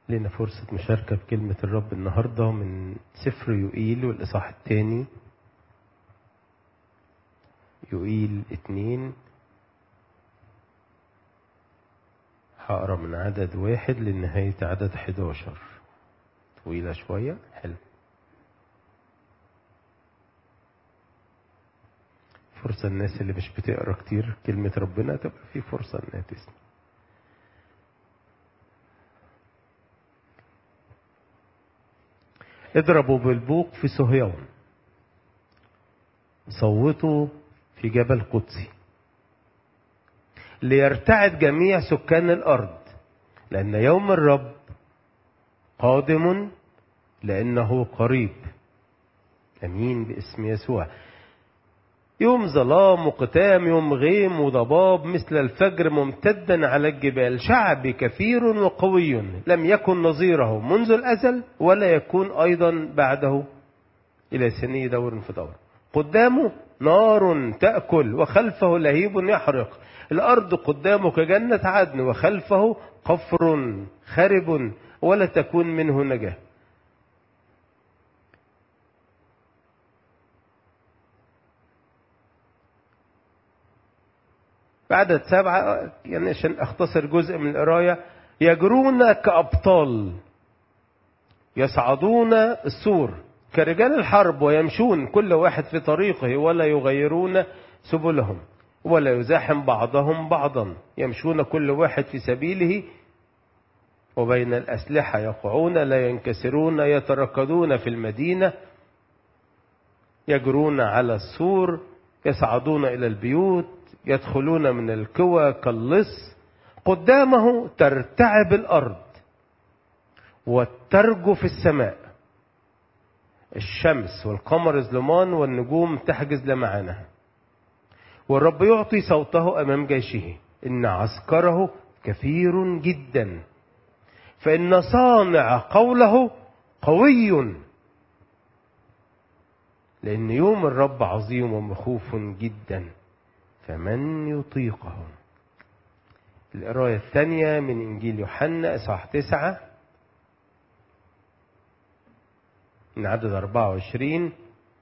لنا فرصة مشاركة بكلمة الرب النهاردة من سفر يوئيل والإصحاح الثاني يوئيل اتنين هقرا من عدد واحد لنهاية عدد 11 طويلة شوية حلو فرصة الناس اللي مش بتقرا كتير كلمة ربنا تبقى في فرصة انها تسمع اضربوا بالبوق في صهيون صوتوا في جبل قدسي ليرتعد جميع سكان الارض لان يوم الرب قادم لانه قريب امين باسم يسوع يوم ظلام وقتام يوم غيم وضباب مثل الفجر ممتدا على الجبال شعب كثير وقوي لم يكن نظيره منذ الأزل ولا يكون أيضا بعده إلى سني دور في دور قدامه نار تأكل وخلفه لهيب يحرق الأرض قدامه كجنة عدن وخلفه قفر خرب ولا تكون منه نجاه بعدد سبعة يعني عشان أختصر جزء من القراية يجرون كأبطال يصعدون السور كرجال الحرب ويمشون كل واحد في طريقه ولا يغيرون سبلهم ولا يزاحم بعضهم بعضا يمشون كل واحد في سبيله وبين الأسلحة يقعون لا ينكسرون يتركضون في المدينة يجرون على السور يصعدون إلى البيوت يدخلون من الكوى كاللص قدامه ترتعب الارض وترجف السماء الشمس والقمر ظلمان والنجوم تحجز لمعانها والرب يعطي صوته امام جيشه ان عسكره كثير جدا فان صانع قوله قوي لان يوم الرب عظيم ومخوف جدا فمن يطيقه القراية الثانية من إنجيل يوحنا إصحاح تسعة من عدد 24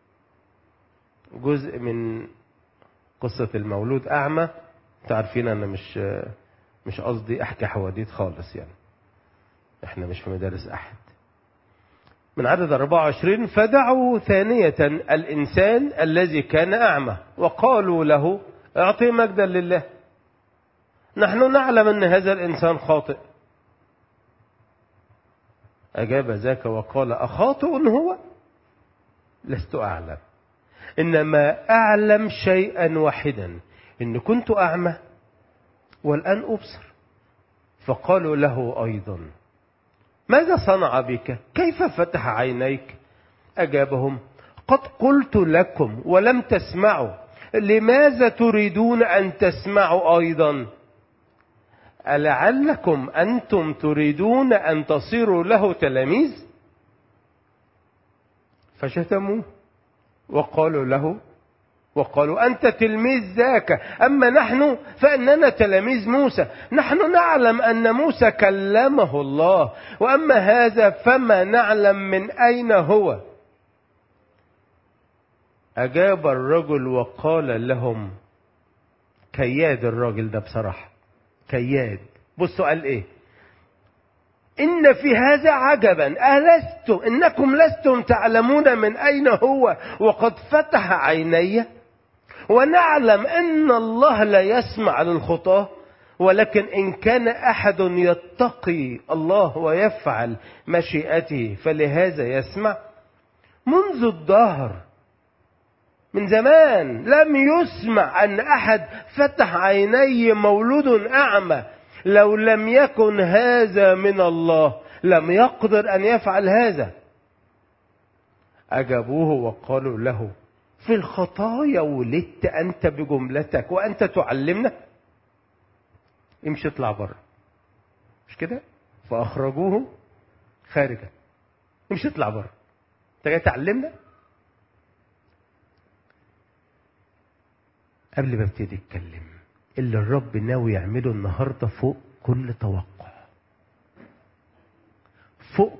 جزء من قصة المولود أعمى تعرفين أنا مش مش قصدي أحكي حواديت خالص يعني إحنا مش في مدارس أحد من عدد 24 فدعوا ثانية الإنسان الذي كان أعمى وقالوا له اعطي مجدا لله نحن نعلم ان هذا الانسان خاطئ اجاب ذاك وقال اخاطئ هو لست اعلم انما اعلم شيئا واحدا ان كنت اعمى والان ابصر فقالوا له ايضا ماذا صنع بك كيف فتح عينيك اجابهم قد قلت لكم ولم تسمعوا لماذا تريدون أن تسمعوا أيضا ألعلكم أنتم تريدون أن تصيروا له تلاميذ فشتموه وقالوا له وقالوا أنت تلميذ ذاك أما نحن فإننا تلاميذ موسى نحن نعلم أن موسى كلمه الله وأما هذا فما نعلم من أين هو أجاب الرجل وقال لهم كياد الراجل ده بصراحة كياد بصوا قال إيه إن في هذا عجبا ألستم إنكم لستم تعلمون من أين هو وقد فتح عيني ونعلم أن الله لا يسمع للخطاة ولكن إن كان أحد يتقي الله ويفعل مشيئته فلهذا يسمع منذ الدهر من زمان لم يسمع أن أحد فتح عيني مولود أعمى لو لم يكن هذا من الله لم يقدر أن يفعل هذا أجابوه وقالوا له في الخطايا ولدت أنت بجملتك وأنت تعلمنا امشي اطلع بره مش كده فأخرجوه خارجا امشي اطلع بره انت جاي تعلمنا قبل ما ابتدي اتكلم اللي الرب ناوي يعمله النهارده فوق كل توقع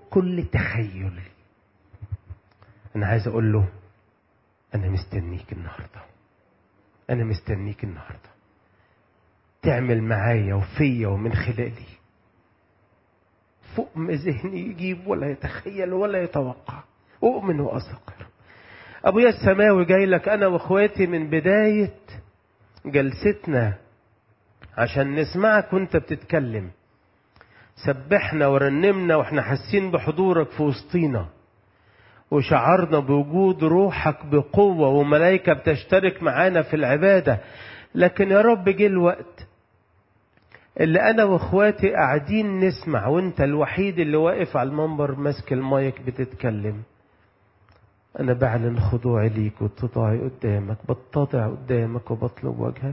كل تخيل انا عايز اقول له انا مستنيك النهارده انا مستنيك النهارده تعمل معايا وفيا ومن خلالي فوق ما ذهني يجيب ولا يتخيل ولا يتوقع اؤمن واثق ابويا السماوي جاي لك انا واخواتي من بدايه جلستنا عشان نسمعك وانت بتتكلم سبحنا ورنمنا واحنا حاسين بحضورك في وسطينا وشعرنا بوجود روحك بقوة وملائكة بتشترك معانا في العبادة لكن يا رب جه الوقت اللي أنا وإخواتي قاعدين نسمع وأنت الوحيد اللي واقف على المنبر ماسك المايك بتتكلم أنا بعلن خضوعي ليك واتضاعي قدامك بتضع قدامك وبطلب وجهك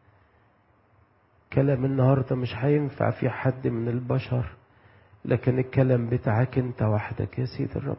كلام النهاردة مش هينفع في حد من البشر لكن الكلام بتاعك انت وحدك يا سيد الرب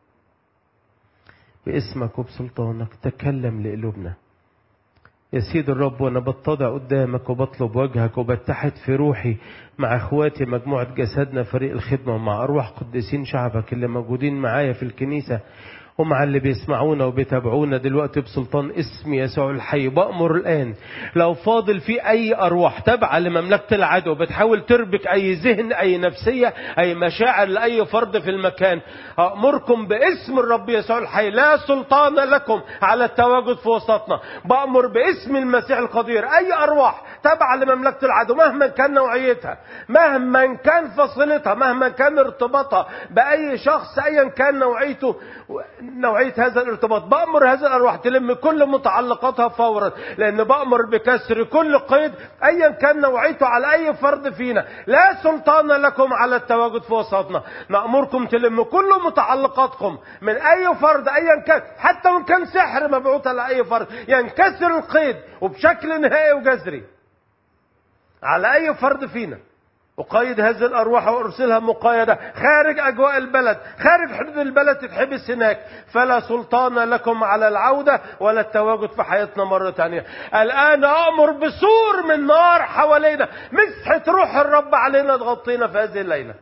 باسمك وبسلطانك تكلم لقلوبنا يا سيد الرب وانا بتضع قدامك وبطلب وجهك وبتحد في روحي مع اخواتي مجموعة جسدنا فريق الخدمة ومع ارواح قديسين شعبك اللي موجودين معايا في الكنيسة ومع اللي بيسمعونا وبيتابعونا دلوقتي بسلطان اسم يسوع الحي بأمر الآن لو فاضل في أي أرواح تابعة لمملكة العدو بتحاول تربك أي ذهن أي نفسية أي مشاعر لأي فرد في المكان أأمركم باسم الرب يسوع الحي لا سلطان لكم على التواجد في وسطنا بأمر باسم المسيح القدير أي أرواح تابعة لمملكة العدو مهما كان نوعيتها مهما كان فصلتها مهما كان ارتباطها بأي شخص أيا كان نوعيته نوعية هذا الارتباط بأمر هذه الأرواح تلم كل متعلقاتها فورا لأن بأمر بكسر كل قيد أيا كان نوعيته على أي فرد فينا لا سلطان لكم على التواجد في وسطنا نأمركم تلم كل متعلقاتكم من أي فرد أيا كان حتى وإن كان سحر مبعوث على أي فرد ينكسر القيد وبشكل نهائي وجذري على أي فرد فينا أقيد هذه الأرواح وأرسلها مقايدة خارج أجواء البلد خارج حدود البلد تتحبس هناك فلا سلطان لكم على العودة ولا التواجد في حياتنا مرة تانية الآن أأمر بسور من نار حوالينا مسحة روح الرب علينا تغطينا في هذه الليلة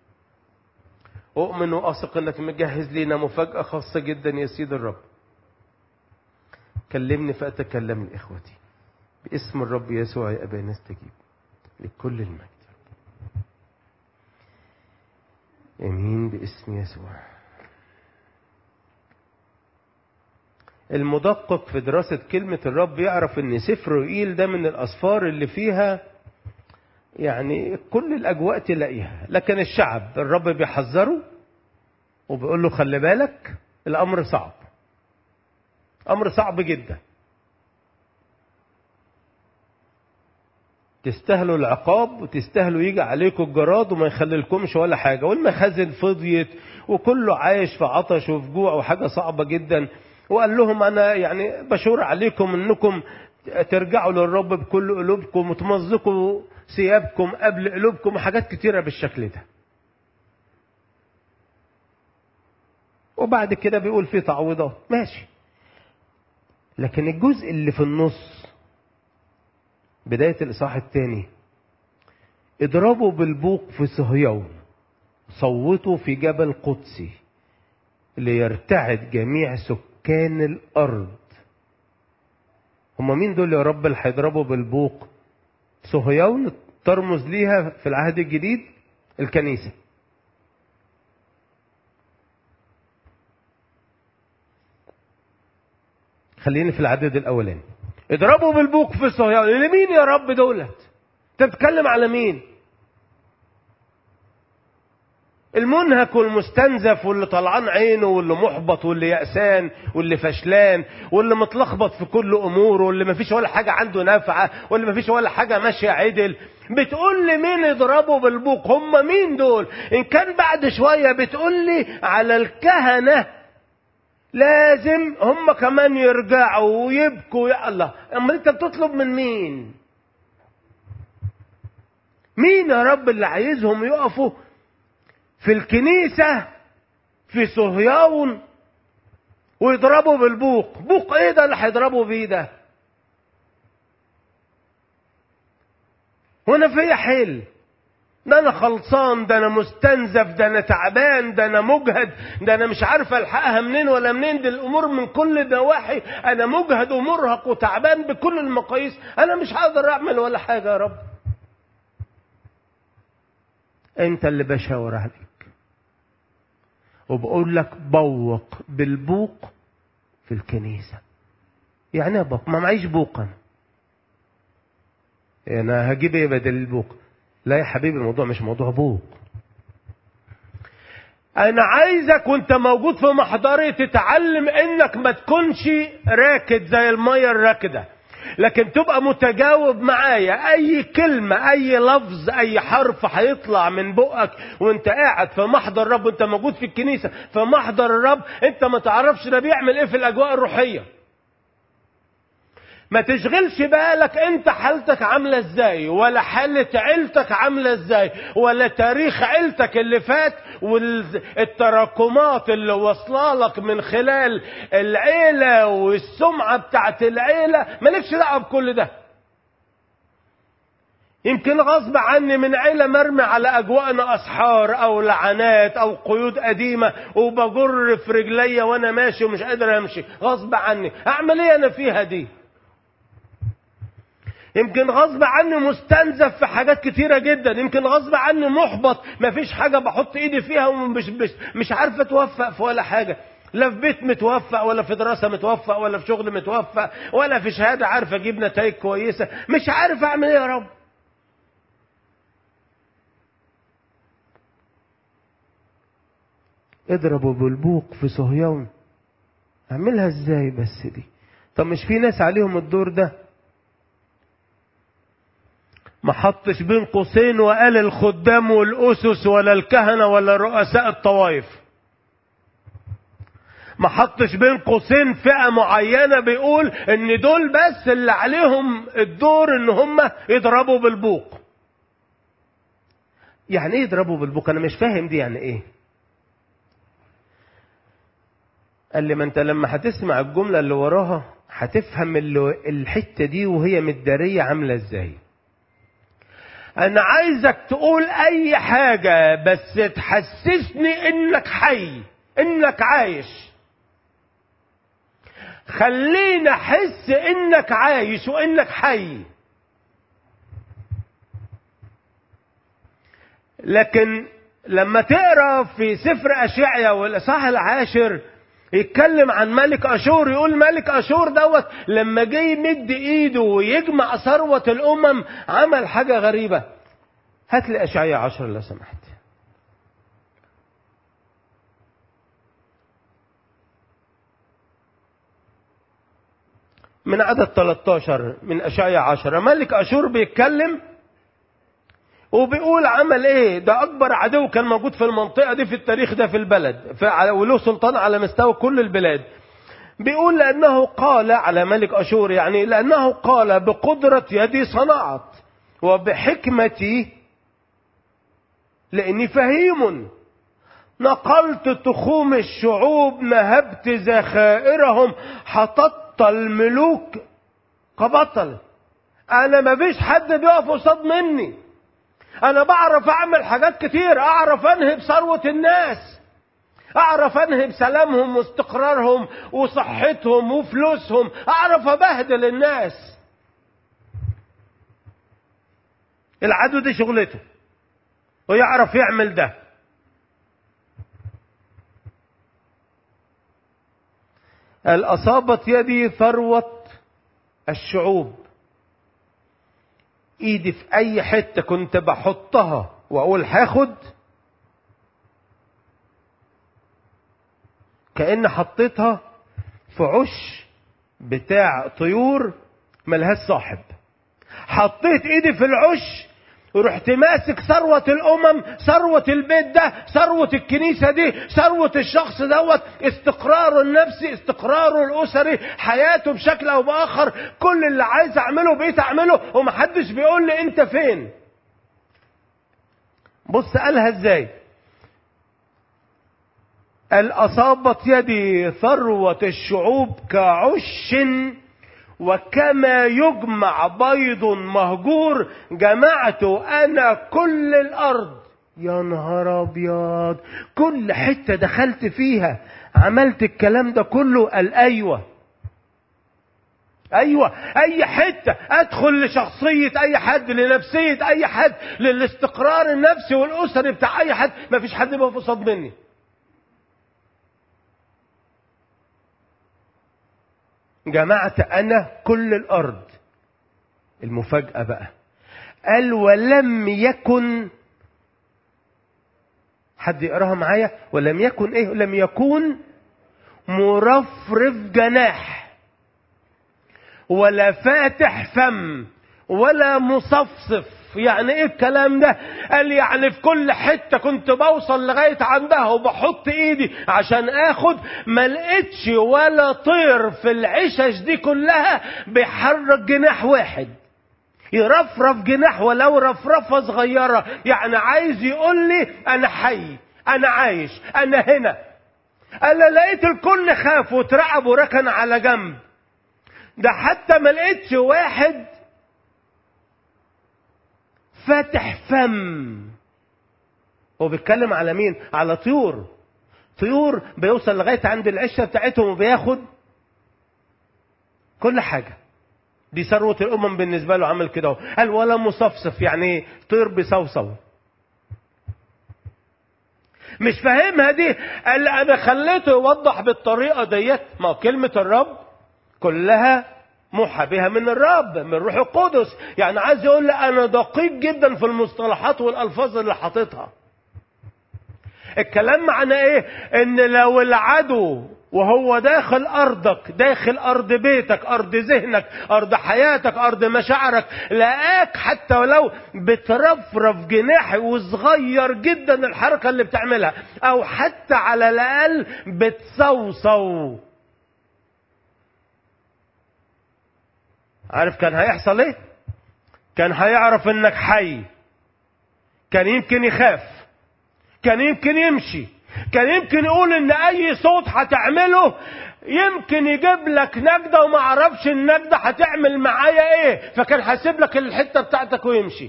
أؤمن وأثق أنك مجهز لينا مفاجأة خاصة جدا يا سيد الرب كلمني فأتكلم لإخوتي باسم الرب يسوع يا أبانا استجيب لكل المجد امين باسم يسوع المدقق في دراسة كلمة الرب يعرف ان سفر رؤيل ده من الاسفار اللي فيها يعني كل الاجواء تلاقيها لكن الشعب الرب بيحذره وبيقول له خلي بالك الامر صعب امر صعب جدا تستاهلوا العقاب وتستاهلوا يجي عليكم الجراد وما يخليلكمش ولا حاجة والمخازن فضيت وكله عايش في عطش وفي جوع وحاجة صعبة جدا وقال لهم أنا يعني بشور عليكم أنكم ترجعوا للرب بكل قلوبكم وتمزقوا ثيابكم قبل قلوبكم وحاجات كتيرة بالشكل ده وبعد كده بيقول في تعويضات ماشي لكن الجزء اللي في النص بداية الإصحاح الثاني اضربوا بالبوق في صهيون صوتوا في جبل قدسي ليرتعد جميع سكان الأرض هم مين دول يا رب اللي هيضربوا بالبوق صهيون ترمز ليها في العهد الجديد الكنيسة خليني في العدد الأولاني اضربوا بالبوق في صهيون لمين يا رب دولت انت بتتكلم على مين المنهك والمستنزف واللي طلعان عينه واللي محبط واللي يأسان واللي فشلان واللي متلخبط في كل اموره واللي مفيش ولا حاجة عنده نافعة واللي مفيش ولا حاجة ماشية عدل بتقول لي مين يضربوا بالبوق هم مين دول ان كان بعد شوية بتقول لي على الكهنة لازم هم كمان يرجعوا ويبكوا يا الله اما انت بتطلب من مين مين يا رب اللي عايزهم يقفوا في الكنيسة في صهيون ويضربوا بالبوق بوق ايه ده اللي هيضربوا بيه ده هنا فيا حل ده انا خلصان ده انا مستنزف ده انا تعبان ده انا مجهد ده انا مش عارف الحقها منين ولا منين دي الامور من كل نواحي انا مجهد ومرهق وتعبان بكل المقاييس انا مش هقدر اعمل ولا حاجه يا رب انت اللي بشاور عليك وبقول لك بوق بالبوق في الكنيسة يعني ايه بوق ما معيش بوق انا انا هجيب ايه بدل البوق لا يا حبيبي الموضوع مش موضوع بوق انا عايزك وانت موجود في محضري تتعلم انك ما تكونش راكد زي المية الراكده لكن تبقى متجاوب معايا اي كلمة اي لفظ اي حرف هيطلع من بقك وانت قاعد في محضر الرب وانت موجود في الكنيسة في محضر الرب انت ما تعرفش ده بيعمل ايه في الاجواء الروحية ما تشغلش بالك انت حالتك عاملة ازاي ولا حالة عيلتك عاملة ازاي ولا تاريخ عيلتك اللي فات والتراكمات اللي واصله لك من خلال العيلة والسمعة بتاعت العيلة مالكش دعوة بكل ده يمكن غصب عني من عيلة مرمي على أجواءنا أسحار أو لعنات أو قيود قديمة وبجر في رجليا وأنا ماشي ومش قادر أمشي غصب عني أعمل إيه أنا فيها دي يمكن غصب عني مستنزف في حاجات كتيرة جدا يمكن غصب عني محبط مفيش حاجة بحط ايدي فيها ومش مش, مش عارف اتوفق في ولا حاجة لا في بيت متوفق ولا في دراسة متوفق ولا في شغل متوفق ولا في شهادة عارف اجيب نتائج كويسة مش عارف اعمل ايه يا رب اضربوا بالبوق في صهيون اعملها ازاي بس دي طب مش في ناس عليهم الدور ده ما حطش بين قوسين وقال الخدام والأسس ولا الكهنة ولا رؤساء الطوائف ما حطش بين قوسين فئة معينة بيقول ان دول بس اللي عليهم الدور ان هم يضربوا بالبوق يعني ايه يضربوا بالبوق انا مش فاهم دي يعني ايه قال لي ما انت لما هتسمع الجملة اللي وراها هتفهم الحتة دي وهي متدارية عاملة ازاي انا عايزك تقول اي حاجة بس تحسسني انك حي انك عايش خلينا احس انك عايش وانك حي لكن لما تقرا في سفر اشعيا والاصحاح العاشر يتكلم عن ملك اشور يقول ملك اشور دوت لما جه يمد ايده ويجمع ثروة الامم عمل حاجة غريبة هات لي اشعياء عشر لو سمحت من عدد 13 من اشعياء عشرة ملك اشور بيتكلم وبيقول عمل ايه ده اكبر عدو كان موجود في المنطقة دي في التاريخ ده في البلد وله سلطان على مستوى كل البلاد بيقول لانه قال على ملك اشور يعني لانه قال بقدرة يدي صنعت وبحكمتي لاني فهيم نقلت تخوم الشعوب نهبت ذخائرهم حططت الملوك كبطل انا ما فيش حد بيقف قصاد مني انا بعرف اعمل حاجات كتير اعرف انهب ثروة الناس اعرف انهب سلامهم واستقرارهم وصحتهم وفلوسهم اعرف ابهدل الناس العدو دي شغلته ويعرف يعمل ده قال اصابت يدي ثروة الشعوب ايدي في اي حتة كنت بحطها واقول هاخد كأن حطيتها في عش بتاع طيور ملهاش صاحب حطيت ايدي في العش ورحت ماسك ثروة الأمم ثروة البيت ده ثروة الكنيسة دي ثروة الشخص دوت استقراره النفسي استقراره الأسري حياته بشكل أو بآخر كل اللي عايز أعمله بقيت أعمله ومحدش بيقول لي أنت فين بص قالها إزاي قال أصابت يدي ثروة الشعوب كعش وكما يجمع بيض مهجور جمعت انا كل الارض يا نهار ابيض كل حته دخلت فيها عملت الكلام ده كله قال ايوه ايوه اي حته ادخل لشخصيه اي حد لنفسيه اي حد للاستقرار النفسي والاسري بتاع اي حد ما فيش حد يبقى قصاد مني جمعت انا كل الارض المفاجاه بقى قال ولم يكن حد يقراها معايا ولم يكن ايه لم يكن مرفرف جناح ولا فاتح فم ولا مصفصف يعني ايه الكلام ده قال يعني في كل حتة كنت بوصل لغاية عندها وبحط ايدي عشان اخد ما لقيتش ولا طير في العشش دي كلها بيحرك جناح واحد يرفرف جناح ولو رفرفة صغيرة يعني عايز يقول لي انا حي انا عايش انا هنا انا لقيت الكل خاف واترعب وركن على جنب ده حتى ما لقيتش واحد فاتح فم هو بيتكلم على مين على طيور طيور بيوصل لغايه عند العشه بتاعتهم وبياخد كل حاجه دي ثروه الامم بالنسبه له عمل كده قال ولا مصفصف يعني طير بيصوصو مش فاهمها دي قال انا خليته يوضح بالطريقه ديت ما كلمه الرب كلها موحى بها من الرب من روح القدس يعني عايز يقول لي انا دقيق جدا في المصطلحات والالفاظ اللي حاططها الكلام معناه ايه ان لو العدو وهو داخل ارضك داخل ارض بيتك ارض ذهنك ارض حياتك ارض مشاعرك لقاك حتى ولو بترفرف جناحي وصغير جدا الحركه اللي بتعملها او حتى على الاقل بتصوصو عارف كان هيحصل ايه كان هيعرف انك حي كان يمكن يخاف كان يمكن يمشي كان يمكن يقول ان اي صوت هتعمله يمكن يجيب لك نجدة وما عرفش النجدة هتعمل معايا ايه فكان هيسيب لك الحتة بتاعتك ويمشي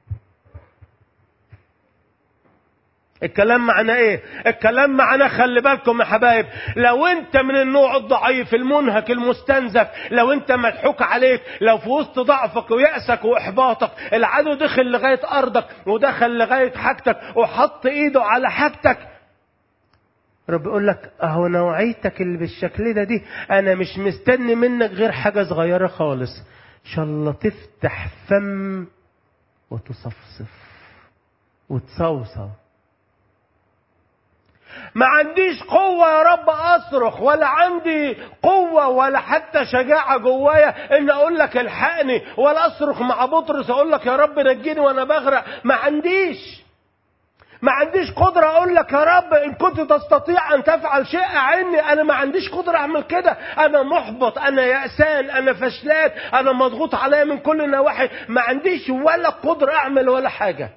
الكلام معناه ايه الكلام معناه خلي بالكم يا حبايب لو انت من النوع الضعيف المنهك المستنزف لو انت مضحوك عليك لو في وسط ضعفك ويأسك واحباطك العدو دخل لغاية ارضك ودخل لغاية حاجتك وحط ايده على حاجتك رب يقول لك اهو نوعيتك اللي بالشكل ده دي انا مش مستني منك غير حاجة صغيرة خالص ان شاء الله تفتح فم وتصفصف وتصوصو ما عنديش قوة يا رب أصرخ ولا عندي قوة ولا حتى شجاعة جوايا إن أقول لك الحقني ولا أصرخ مع بطرس أقول لك يا رب نجيني وأنا بغرق ما عنديش ما عنديش قدرة أقول لك يا رب إن كنت تستطيع أن تفعل شيء أعني أنا ما عنديش قدرة أعمل كده أنا محبط أنا يأسان أنا فشلان أنا مضغوط عليا من كل النواحي ما عنديش ولا قدرة أعمل ولا حاجة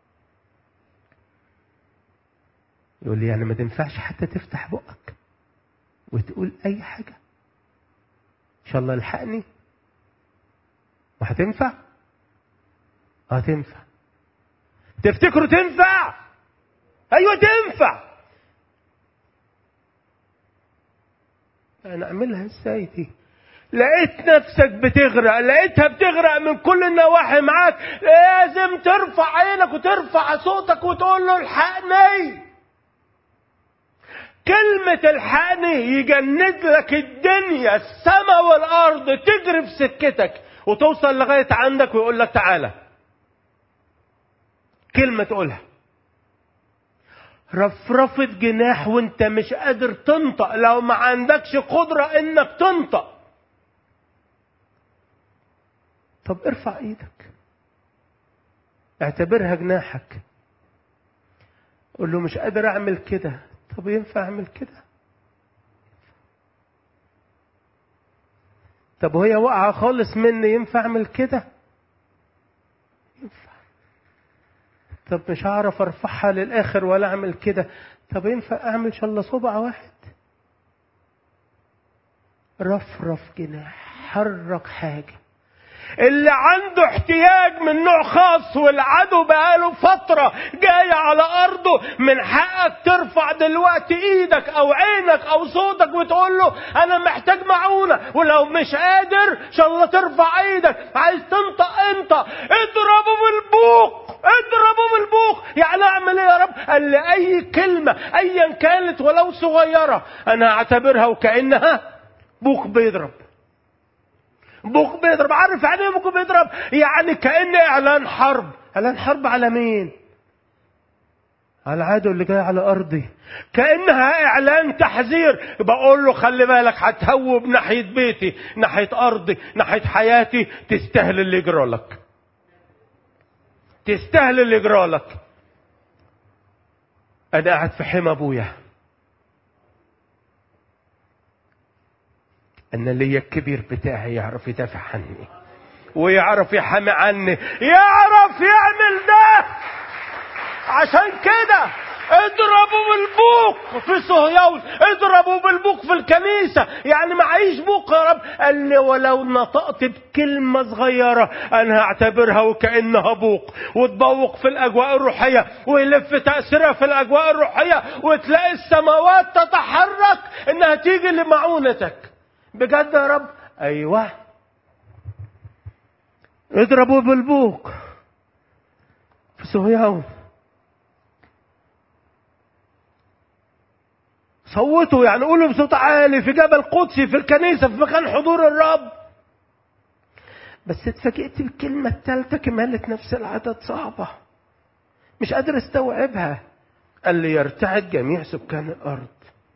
يقول لي يعني ما تنفعش حتى تفتح بقك وتقول اي حاجه ان شاء الله الحقني وهتنفع هتنفع تفتكروا تنفع ايوه تنفع انا اعملها ازاي دي لقيت نفسك بتغرق لقيتها بتغرق من كل النواحي معاك لازم ترفع عينك وترفع صوتك وتقول له الحقني كلمة الحقني يجند لك الدنيا السماء والأرض تجري في سكتك وتوصل لغاية عندك ويقول لك تعالى كلمة تقولها رفرفة جناح وانت مش قادر تنطق لو ما عندكش قدرة انك تنطق طب ارفع ايدك اعتبرها جناحك قول له مش قادر اعمل كده طب ينفع اعمل كده طب وهي واقعة خالص مني ينفع اعمل كده ينفع طب مش هعرف ارفعها للاخر ولا اعمل كده طب ينفع اعمل ان شاء الله صبع واحد رفرف جناح تتحرك حاجة اللي عنده احتياج من نوع خاص والعدو بقاله فترة جاي على أرضه من حقك ترفع دلوقتي إيدك أو عينك أو صوتك وتقول له أنا محتاج معونة ولو مش قادر إن شاء الله ترفع إيدك عايز تنطق أنت اضربه بالبوق اضربه بالبوق يعني أعمل إيه يا رب؟ قال لي أي كلمة أيا كانت ولو صغيرة أنا أعتبرها وكأنها بوق بيضرب بوق بيضرب عارف يعني ايه بوق بيضرب يعني كأن اعلان حرب اعلان حرب على مين على العدو اللي جاي على ارضي كانها اعلان تحذير بقول له خلي بالك هتهوب ناحيه بيتي ناحيه ارضي ناحيه حياتي تستاهل اللي يجرى لك تستاهل اللي يجرى لك انا قاعد في حمى ابويا ان ليا الكبير بتاعي يعرف يدافع عني ويعرف يحامي عني يعرف يعمل ده عشان كده اضربوا بالبوق في صهيون اضربوا بالبوق في الكنيسة يعني معيش بوق يا رب قال لي ولو نطقت بكلمة صغيرة انا هعتبرها وكأنها بوق وتبوق في الاجواء الروحية ويلف تأثيرها في الاجواء الروحية وتلاقي السماوات تتحرك انها تيجي لمعونتك بجد يا رب ايوه اضربوا بالبوق في صهيون صوتوا يعني قولوا بصوت عالي في جبل قدسي في الكنيسة في مكان حضور الرب بس اتفاجئت بالكلمة الثالثة كمالة نفس العدد صعبة مش قادر استوعبها قال لي يرتعد جميع سكان الأرض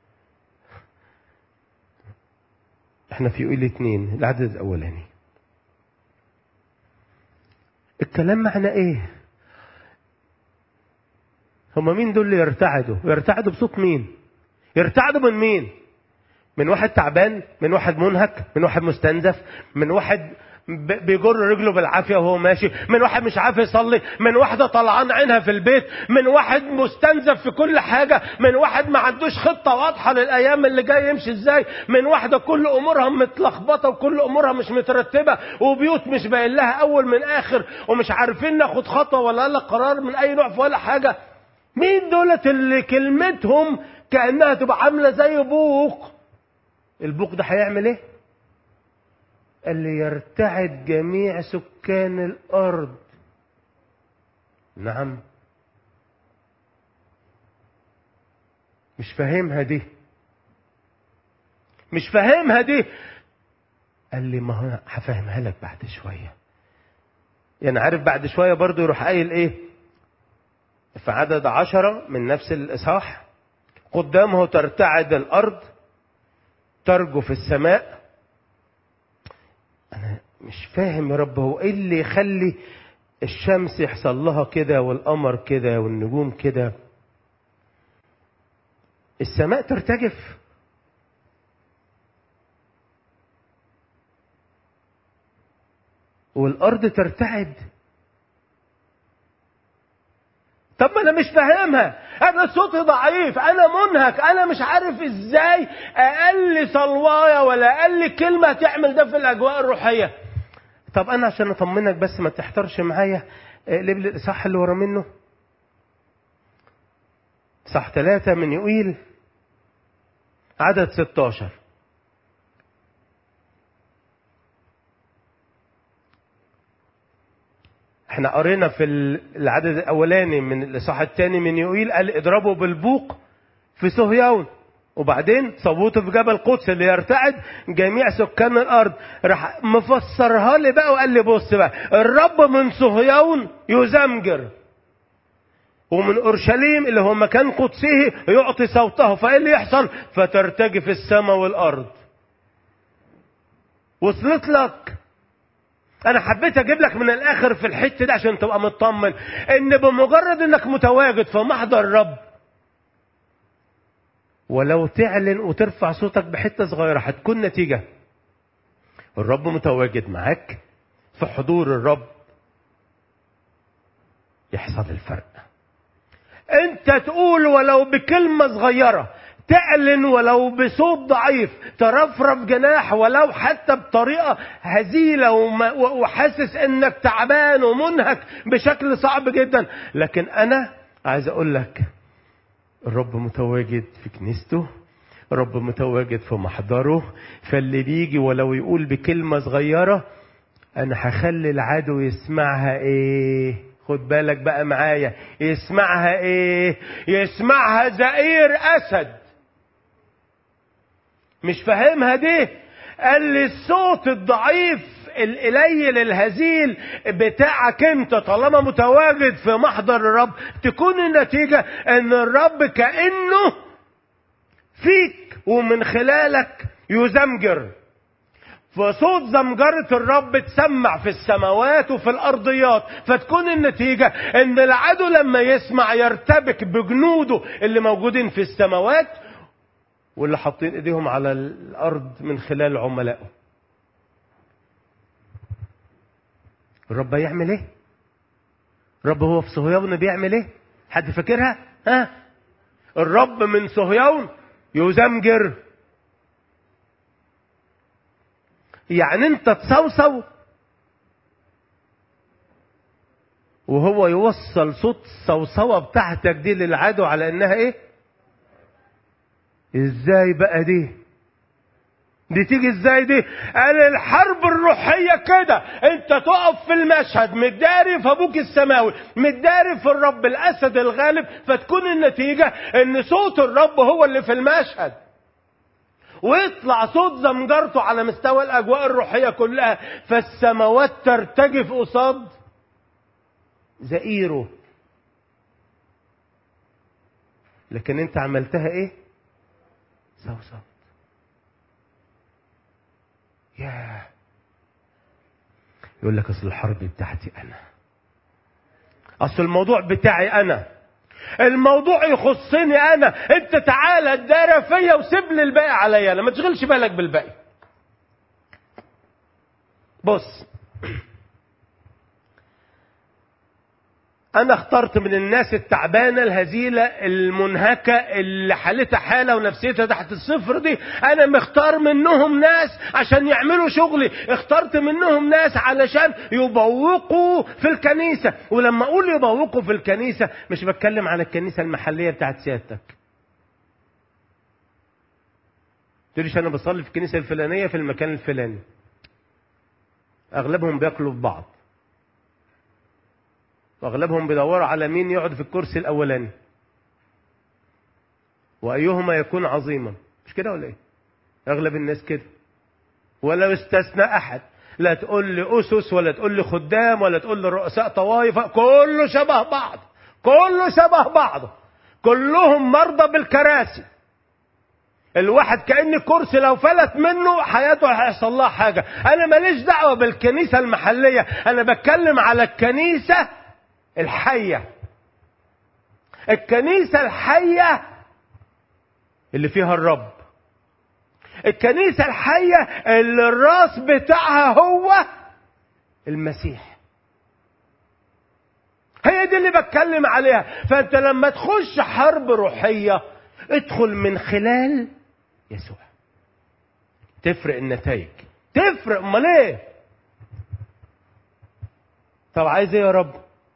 احنا في يقول اتنين العدد الأولاني الكلام معنى ايه هما مين دول اللي يرتعدوا يرتعدوا بصوت مين يرتعدوا من مين من واحد تعبان من واحد منهك من واحد مستنزف من واحد بيجر رجله بالعافيه وهو ماشي من واحد مش عارف يصلي من واحده طلعان عينها في البيت من واحد مستنزف في كل حاجه من واحد ما عندوش خطه واضحه للايام اللي جاي يمشي ازاي من واحده كل امورها متلخبطه وكل امورها مش مترتبه وبيوت مش باين لها اول من اخر ومش عارفين ناخد خطوه ولا لا قرار من اي نوع ولا حاجه مين دولت اللي كلمتهم كانها تبقى عامله زي بوق البوق ده هيعمل ايه اللي يرتعد جميع سكان الارض نعم مش فاهمها دي مش فاهمها دي قال لي ما هو هفهمها لك بعد شويه يعني عارف بعد شويه برضو يروح قايل ايه في عدد عشرة من نفس الإصحاح قدامه ترتعد الأرض ترجف السماء أنا مش فاهم يا رب هو إيه اللي يخلي الشمس يحصل لها كده والقمر كده والنجوم كده السماء ترتجف والأرض ترتعد طب ما انا مش فاهمها انا صوتي ضعيف انا منهك انا مش عارف ازاي اقل صلوايه ولا اقل كلمه تعمل ده في الاجواء الروحيه طب انا عشان اطمنك بس ما تحترش معايا اقلب لي الاصحاح اللي ورا منه صح ثلاثة من يقيل عدد 16 احنا قرينا في العدد الاولاني من الاصحاح الثاني من يوئيل قال اضربوا بالبوق في صهيون وبعدين صوتوا في جبل قدس اللي يرتعد جميع سكان الارض راح مفسرها لي بقى وقال لي بص بقى الرب من صهيون يزمجر ومن اورشليم اللي هو مكان قدسه يعطي صوته فايه اللي يحصل فترتجف السماء والارض وصلت لك انا حبيت اجيب لك من الاخر في الحته دي عشان تبقى مطمن ان بمجرد انك متواجد في محضر الرب ولو تعلن وترفع صوتك بحته صغيره هتكون نتيجه الرب متواجد معاك في حضور الرب يحصل الفرق انت تقول ولو بكلمه صغيره تعلن ولو بصوت ضعيف ترفرف جناح ولو حتى بطريقة هزيلة وحاسس انك تعبان ومنهك بشكل صعب جدا لكن انا عايز اقول لك الرب متواجد في كنيسته الرب متواجد في محضره فاللي بيجي ولو يقول بكلمة صغيرة انا هخلي العدو يسمعها ايه خد بالك بقى معايا يسمعها ايه يسمعها زئير اسد مش فاهمها دي قال لي الصوت الضعيف القليل الهزيل بتاعك انت طالما متواجد في محضر الرب تكون النتيجة ان الرب كأنه فيك ومن خلالك يزمجر فصوت زمجرة الرب تسمع في السماوات وفي الأرضيات فتكون النتيجة ان العدو لما يسمع يرتبك بجنوده اللي موجودين في السماوات واللي حاطين ايديهم على الارض من خلال عملائه الرب هيعمل ايه الرب هو في صهيون بيعمل ايه حد فاكرها ها الرب من صهيون يزمجر يعني انت تصوصو وهو يوصل صوت الصوصوه بتاعتك دي للعدو على انها ايه ازاي بقى دي دي تيجي ازاي دي قال الحرب الروحية كده انت تقف في المشهد متداري في ابوك السماوي متداري في الرب الاسد الغالب فتكون النتيجة ان صوت الرب هو اللي في المشهد ويطلع صوت زمجرته على مستوى الاجواء الروحية كلها فالسماوات ترتجف قصاد زئيره لكن انت عملتها ايه صوصوت ياه يقول لك اصل الحرب بتاعتي انا اصل الموضوع بتاعي انا الموضوع يخصني انا انت تعالى اتدارى فيا وسيب لي الباقي عليا انا ما تشغلش بالك بالباقي بص انا اخترت من الناس التعبانة الهزيلة المنهكة اللي حالتها حالة ونفسيتها تحت الصفر دي انا مختار منهم ناس عشان يعملوا شغلي اخترت منهم ناس علشان يبوقوا في الكنيسة ولما اقول يبوقوا في الكنيسة مش بتكلم عن الكنيسة المحلية بتاعت سيادتك تقوليش انا بصلي في الكنيسة الفلانية في المكان الفلاني اغلبهم بياكلوا في بعض واغلبهم بيدوروا على مين يقعد في الكرسي الاولاني وايهما يكون عظيما مش كده ولا ايه اغلب الناس كده ولا استثنى احد لا تقول لي اسس ولا تقول لي خدام ولا تقول لي رؤساء طوائف كله شبه بعض كله شبه بعض كلهم مرضى بالكراسي الواحد كأن الكرسي لو فلت منه حياته هيحصل لها حاجة أنا ماليش دعوة بالكنيسة المحلية أنا بتكلم على الكنيسة الحية الكنيسة الحية اللي فيها الرب الكنيسة الحية اللي الراس بتاعها هو المسيح هي دي اللي بتكلم عليها فانت لما تخش حرب روحية ادخل من خلال يسوع تفرق النتائج تفرق امال ايه طب عايز ايه يا رب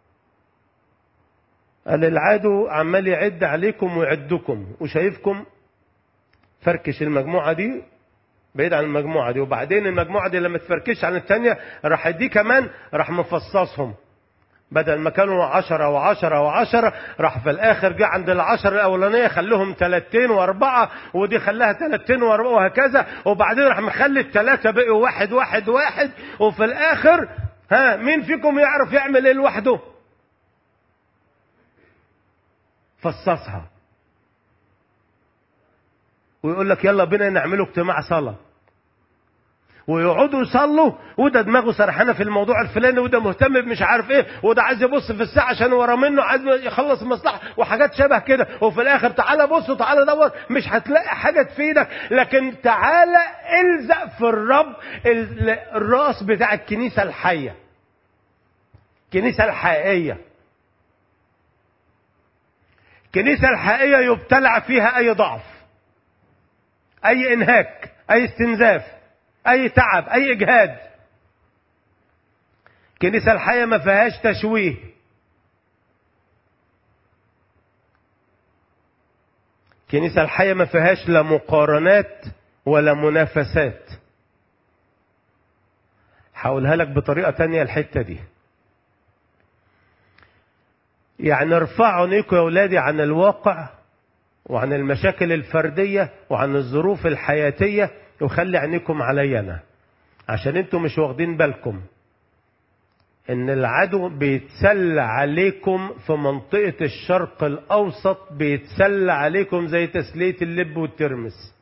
قال العدو عمال يعد عليكم ويعدكم وشايفكم فركش المجموعة دي بعيد عن المجموعة دي وبعدين المجموعة دي لما تفركش عن التانية راح دي كمان راح مفصصهم بدل ما كانوا عشرة وعشرة وعشرة راح في الآخر جه عند العشرة الأولانية خلوهم تلاتين وأربعة ودي خلاها تلاتين وأربعة وهكذا وبعدين راح مخلي التلاتة بقوا واحد واحد واحد وفي الآخر ها مين فيكم يعرف يعمل إيه لوحده؟ فصصها ويقول لك يلا بينا نعمله اجتماع صلاة ويقعدوا يصلوا وده دماغه سرحانه في الموضوع الفلاني وده مهتم بمش عارف ايه وده عايز يبص في الساعه عشان ورا منه عايز يخلص مصلحه وحاجات شبه كده وفي الاخر تعالى بص وتعالى دور مش هتلاقي حاجه تفيدك لكن تعالى الزق في الرب الراس بتاع الكنيسه الحيه الكنيسه الحقيقيه الكنيسه الحقيقيه يبتلع فيها اي ضعف اي انهاك اي استنزاف اي تعب اي اجهاد الكنيسة الحية ما فيهاش تشويه الكنيسة الحية ما فيهاش لا مقارنات ولا منافسات هقولها لك بطريقة تانية الحتة دي يعني ارفعوا عينيكم يا اولادي عن الواقع وعن المشاكل الفردية وعن الظروف الحياتية وخلي عينيكم عليا انا عشان انتم مش واخدين بالكم ان العدو بيتسلى عليكم في منطقة الشرق الاوسط بيتسلى عليكم زي تسلية اللب والترمس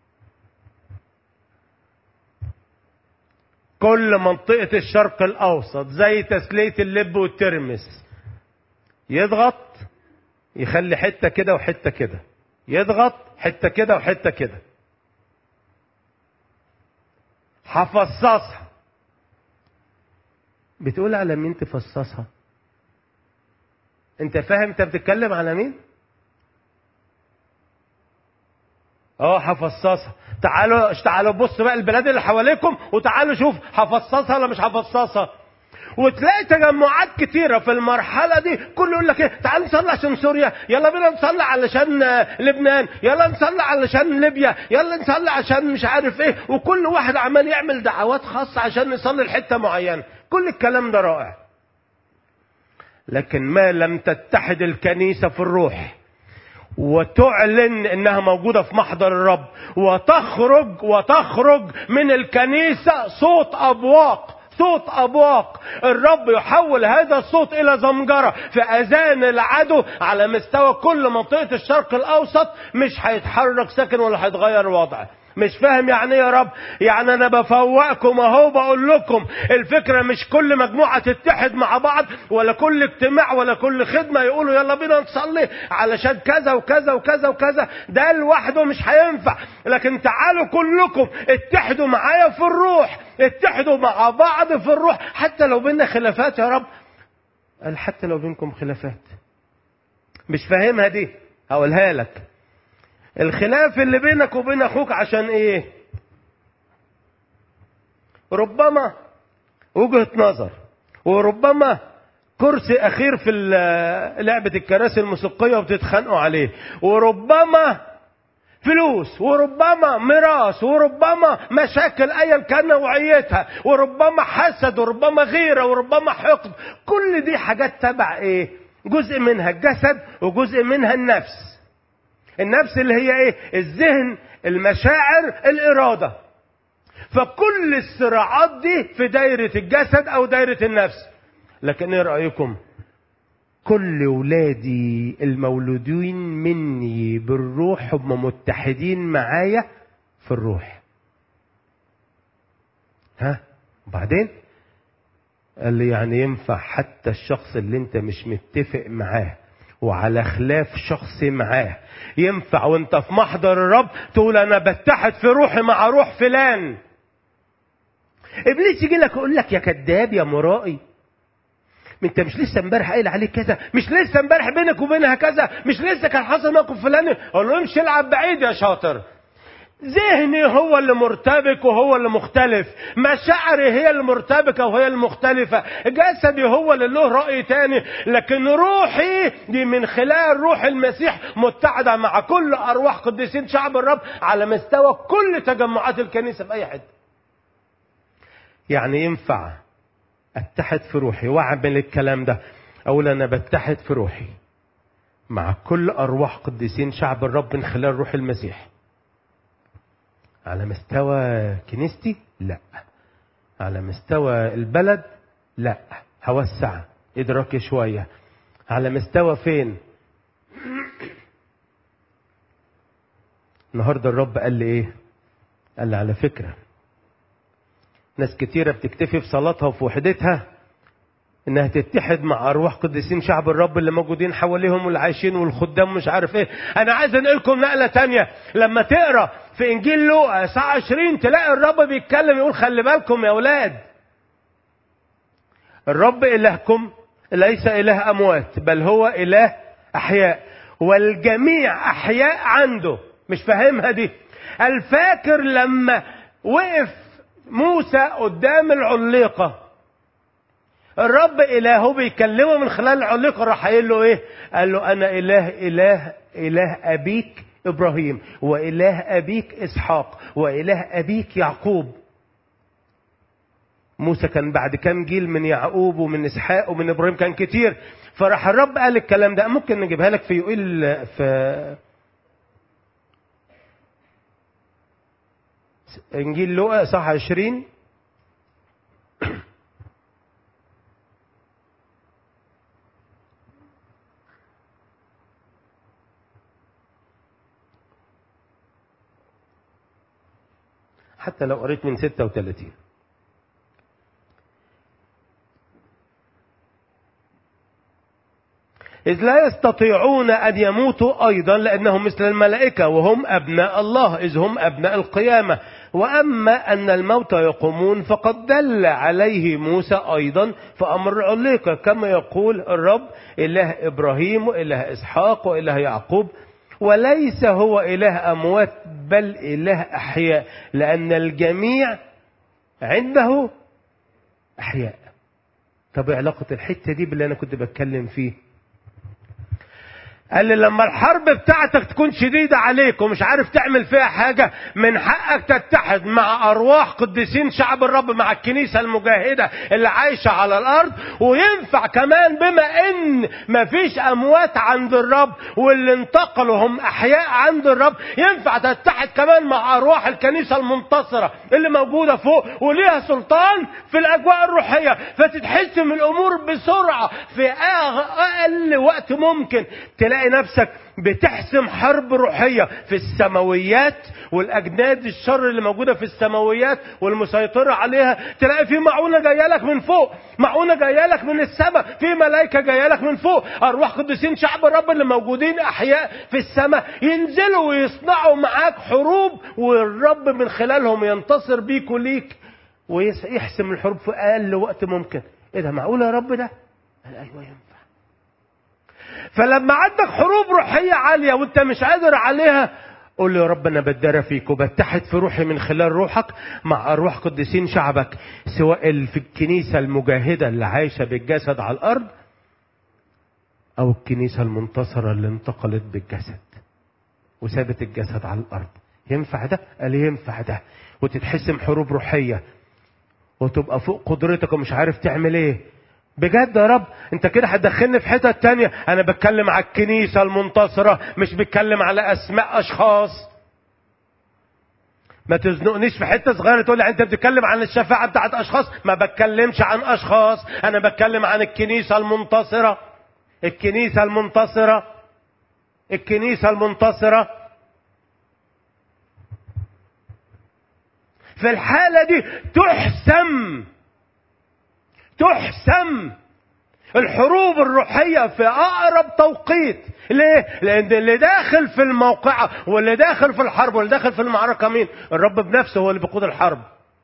كل منطقة الشرق الاوسط زي تسلية اللب والترمس يضغط يخلي حتة كده وحتة كده يضغط حتة كده وحتة كده هفصصها بتقول على مين تفصصها انت فاهم انت بتتكلم على مين اه هفصصها تعالوا تعالوا بصوا بقى البلاد اللي حواليكم وتعالوا شوف هفصصها ولا مش هفصصها وتلاقي تجمعات كتيرة في المرحلة دي كله يقول لك ايه تعال نصلي عشان سوريا يلا بينا نصلي علشان لبنان يلا نصلي علشان ليبيا يلا نصلي عشان مش عارف ايه وكل واحد عمال يعمل دعوات خاصة عشان نصلي لحتة معينة كل الكلام ده رائع لكن ما لم تتحد الكنيسة في الروح وتعلن انها موجودة في محضر الرب وتخرج وتخرج من الكنيسة صوت ابواق صوت ابواق الرب يحول هذا الصوت الى زمجره في اذان العدو على مستوى كل منطقه الشرق الاوسط مش هيتحرك ساكن ولا هيتغير الوضع مش فاهم يعني ايه يا رب يعني انا بفوقكم اهو بقول لكم الفكره مش كل مجموعه تتحد مع بعض ولا كل اجتماع ولا كل خدمه يقولوا يلا بينا نصلي علشان كذا وكذا وكذا وكذا ده لوحده مش هينفع لكن تعالوا كلكم اتحدوا معايا في الروح اتحدوا مع بعض في الروح حتى لو بينا خلافات يا رب قال حتى لو بينكم خلافات مش فاهمها دي هقولها لك الخلاف اللي بينك وبين اخوك عشان ايه ربما وجهة نظر وربما كرسي اخير في لعبة الكراسي الموسيقية وبتتخانقوا عليه وربما فلوس وربما ميراث وربما مشاكل ايا كان نوعيتها وربما حسد وربما غيره وربما حقد كل دي حاجات تبع ايه جزء منها الجسد وجزء منها النفس النفس اللي هي ايه الذهن المشاعر الاراده فكل الصراعات دي في دايره الجسد او دايره النفس لكن ايه رايكم كل ولادي المولودين مني بالروح هم متحدين معايا في الروح ها وبعدين قال لي يعني ينفع حتى الشخص اللي انت مش متفق معاه وعلى خلاف شخصي معاه ينفع وانت في محضر الرب تقول انا بتحد في روحي مع روح فلان ابليس يجي لك يقول لك يا كذاب يا مرائي انت مش لسه امبارح قايل عليك كذا مش لسه امبارح بينك وبينها كذا مش لسه كان حصل موقف فلاني اقول له امشي العب بعيد يا شاطر ذهني هو اللي مرتبك وهو اللي مختلف مشاعري هي اللي مرتبكة وهي المختلفة جسدي هو اللي له رأي تاني لكن روحي دي من خلال روح المسيح متحدة مع كل أرواح قديسين شعب الرب على مستوى كل تجمعات الكنيسة في أي حتة يعني ينفع اتحد في روحي واعمل الكلام ده اقول انا بتحد في روحي مع كل ارواح قديسين شعب الرب من خلال روح المسيح على مستوى كنيستي لا على مستوى البلد لا هوسع ادراكي شويه على مستوى فين النهارده الرب قال لي ايه قال لي على فكره ناس كتيرة بتكتفي في صلاتها وفي وحدتها انها تتحد مع ارواح قديسين شعب الرب اللي موجودين حواليهم واللي عايشين والخدام مش عارف ايه انا عايز انقلكم نقلة تانية لما تقرا في انجيل لوقا ساعة 20 تلاقي الرب بيتكلم يقول خلي بالكم يا اولاد الرب الهكم ليس اله اموات بل هو اله احياء والجميع احياء عنده مش فاهمها دي الفاكر لما وقف موسى قدام العليقة الرب إلهه بيكلمه من خلال العليقة راح قايل له إيه؟ قال له أنا إله إله إله أبيك إبراهيم وإله أبيك إسحاق وإله أبيك يعقوب موسى كان بعد كام جيل من يعقوب ومن إسحاق ومن إبراهيم كان كتير فراح الرب قال الكلام ده ممكن نجيبها لك في يقول في انجيل لوقا صح 20 حتى لو قريت من 36 إذ لا يستطيعون أن يموتوا أيضا لأنهم مثل الملائكة وهم أبناء الله إذ هم أبناء القيامة وأما أن الموتى يقومون فقد دل عليه موسى أيضا في أمر العليقة كما يقول الرب إله إبراهيم وإله إسحاق وإله يعقوب وليس هو إله أموات بل إله أحياء لأن الجميع عنده أحياء طب إيه علاقة الحتة دي باللي أنا كنت بتكلم فيه قال لي لما الحرب بتاعتك تكون شديدة عليك ومش عارف تعمل فيها حاجة من حقك تتحد مع أرواح قديسين شعب الرب مع الكنيسة المجاهدة اللي عايشة على الأرض وينفع كمان بما إن مفيش أموات عند الرب واللي انتقلوا هم أحياء عند الرب ينفع تتحد كمان مع أرواح الكنيسة المنتصرة اللي موجودة فوق وليها سلطان في الأجواء الروحية فتتحسم الأمور بسرعة في أقل وقت ممكن تلاقي نفسك بتحسم حرب روحية في السماويات والأجناد الشر اللي موجودة في السماويات والمسيطرة عليها تلاقي في معونة جاية لك من فوق معونة جاية لك من السماء في ملائكة جاية لك من فوق أرواح قديسين شعب الرب اللي موجودين أحياء في السماء ينزلوا ويصنعوا معاك حروب والرب من خلالهم ينتصر بيك وليك ويحسم الحروب في أقل وقت ممكن إيه ده معقول يا رب ده؟ قال أيوه ينفع فلما عندك حروب روحية عالية وانت مش قادر عليها قول له يا رب انا بتدرى فيك وبتحد في روحي من خلال روحك مع ارواح قديسين شعبك سواء في الكنيسة المجاهدة اللي عايشة بالجسد على الارض او الكنيسة المنتصرة اللي انتقلت بالجسد وسابت الجسد على الارض ينفع ده قال ينفع ده وتتحسم حروب روحية وتبقى فوق قدرتك ومش عارف تعمل ايه بجد يا رب انت كده هتدخلني في حتة تانية انا بتكلم على الكنيسة المنتصرة مش بتكلم على اسماء اشخاص ما تزنقنيش في حتة صغيرة تقول لي انت بتتكلم عن الشفاعة بتاعت اشخاص ما بتكلمش عن اشخاص انا بتكلم عن الكنيسة المنتصرة الكنيسة المنتصرة الكنيسة المنتصرة في الحالة دي تحسم تحسم الحروب الروحية في أقرب توقيت ليه؟ لأن اللي داخل في الموقعة واللي داخل في الحرب واللي داخل في المعركة مين؟ الرب بنفسه هو اللي بيقود الحرب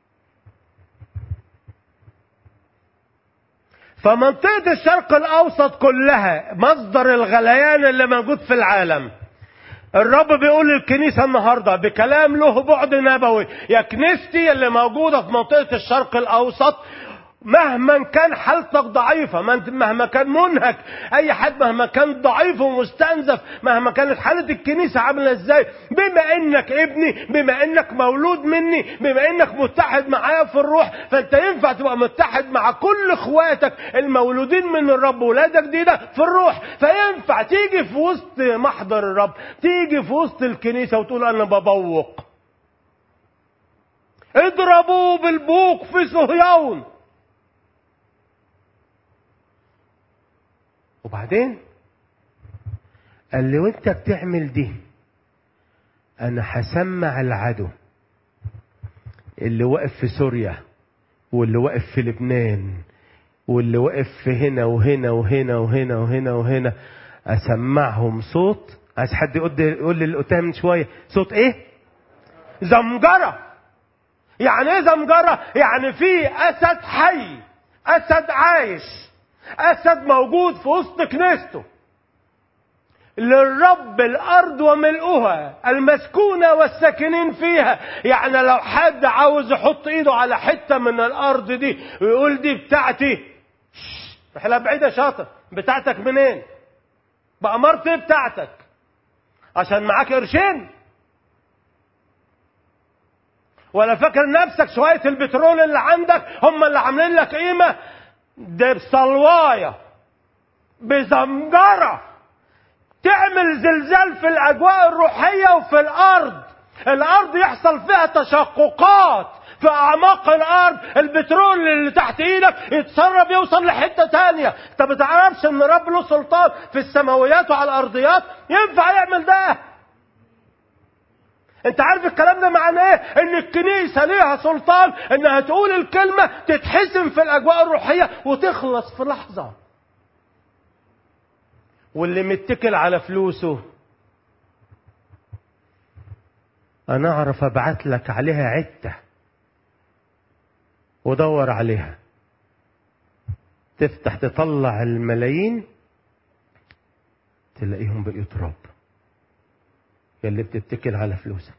فمنطقة الشرق الأوسط كلها مصدر الغليان اللي موجود في العالم الرب بيقول للكنيسة النهاردة بكلام له بعد نبوي يا كنيستي اللي موجودة في منطقة الشرق الأوسط مهما كان حالتك ضعيفة مهما كان منهك أي حد مهما كان ضعيف ومستنزف مهما كانت حالة الكنيسة عاملة إزاي بما إنك ابني بما إنك مولود مني بما إنك متحد معايا في الروح فأنت ينفع تبقى متحد مع كل إخواتك المولودين من الرب ولادك جديدة في الروح فينفع تيجي في وسط محضر الرب تيجي في وسط الكنيسة وتقول أنا ببوق اضربوا بالبوق في صهيون وبعدين قال لي وانت بتعمل دي انا هسمع العدو اللي واقف في سوريا واللي واقف في لبنان واللي واقف في هنا وهنا وهنا وهنا وهنا وهنا اسمعهم صوت عايز حد يقول يقول لي اللي قلتها من شويه صوت ايه زمجره يعني ايه زمجره يعني في اسد حي اسد عايش اسد موجود في وسط كنيسته للرب الارض وملؤها المسكونه والساكنين فيها يعني لو حد عاوز يحط ايده على حته من الارض دي ويقول دي بتاعتي احنا بعيده شاطر بتاعتك منين بأمارة ايه بتاعتك عشان معاك قرشين ولا فاكر نفسك شوية البترول اللي عندك هم اللي عاملين لك قيمة ده بصلواية بزمجرة تعمل زلزال في الأجواء الروحية وفي الأرض الأرض يحصل فيها تشققات في أعماق الأرض البترول اللي تحت إيدك يتسرب يوصل لحتة تانية أنت ما تعرفش إن رب له سلطان في السماويات وعلى الأرضيات ينفع يعمل ده انت عارف الكلام ده معناه ايه ان الكنيسة ليها سلطان انها تقول الكلمة تتحسم في الاجواء الروحية وتخلص في لحظة واللي متكل على فلوسه انا اعرف ابعت لك عليها عدة ودور عليها تفتح تطلع الملايين تلاقيهم بقيوا تراب يا اللي بتتكل على فلوسك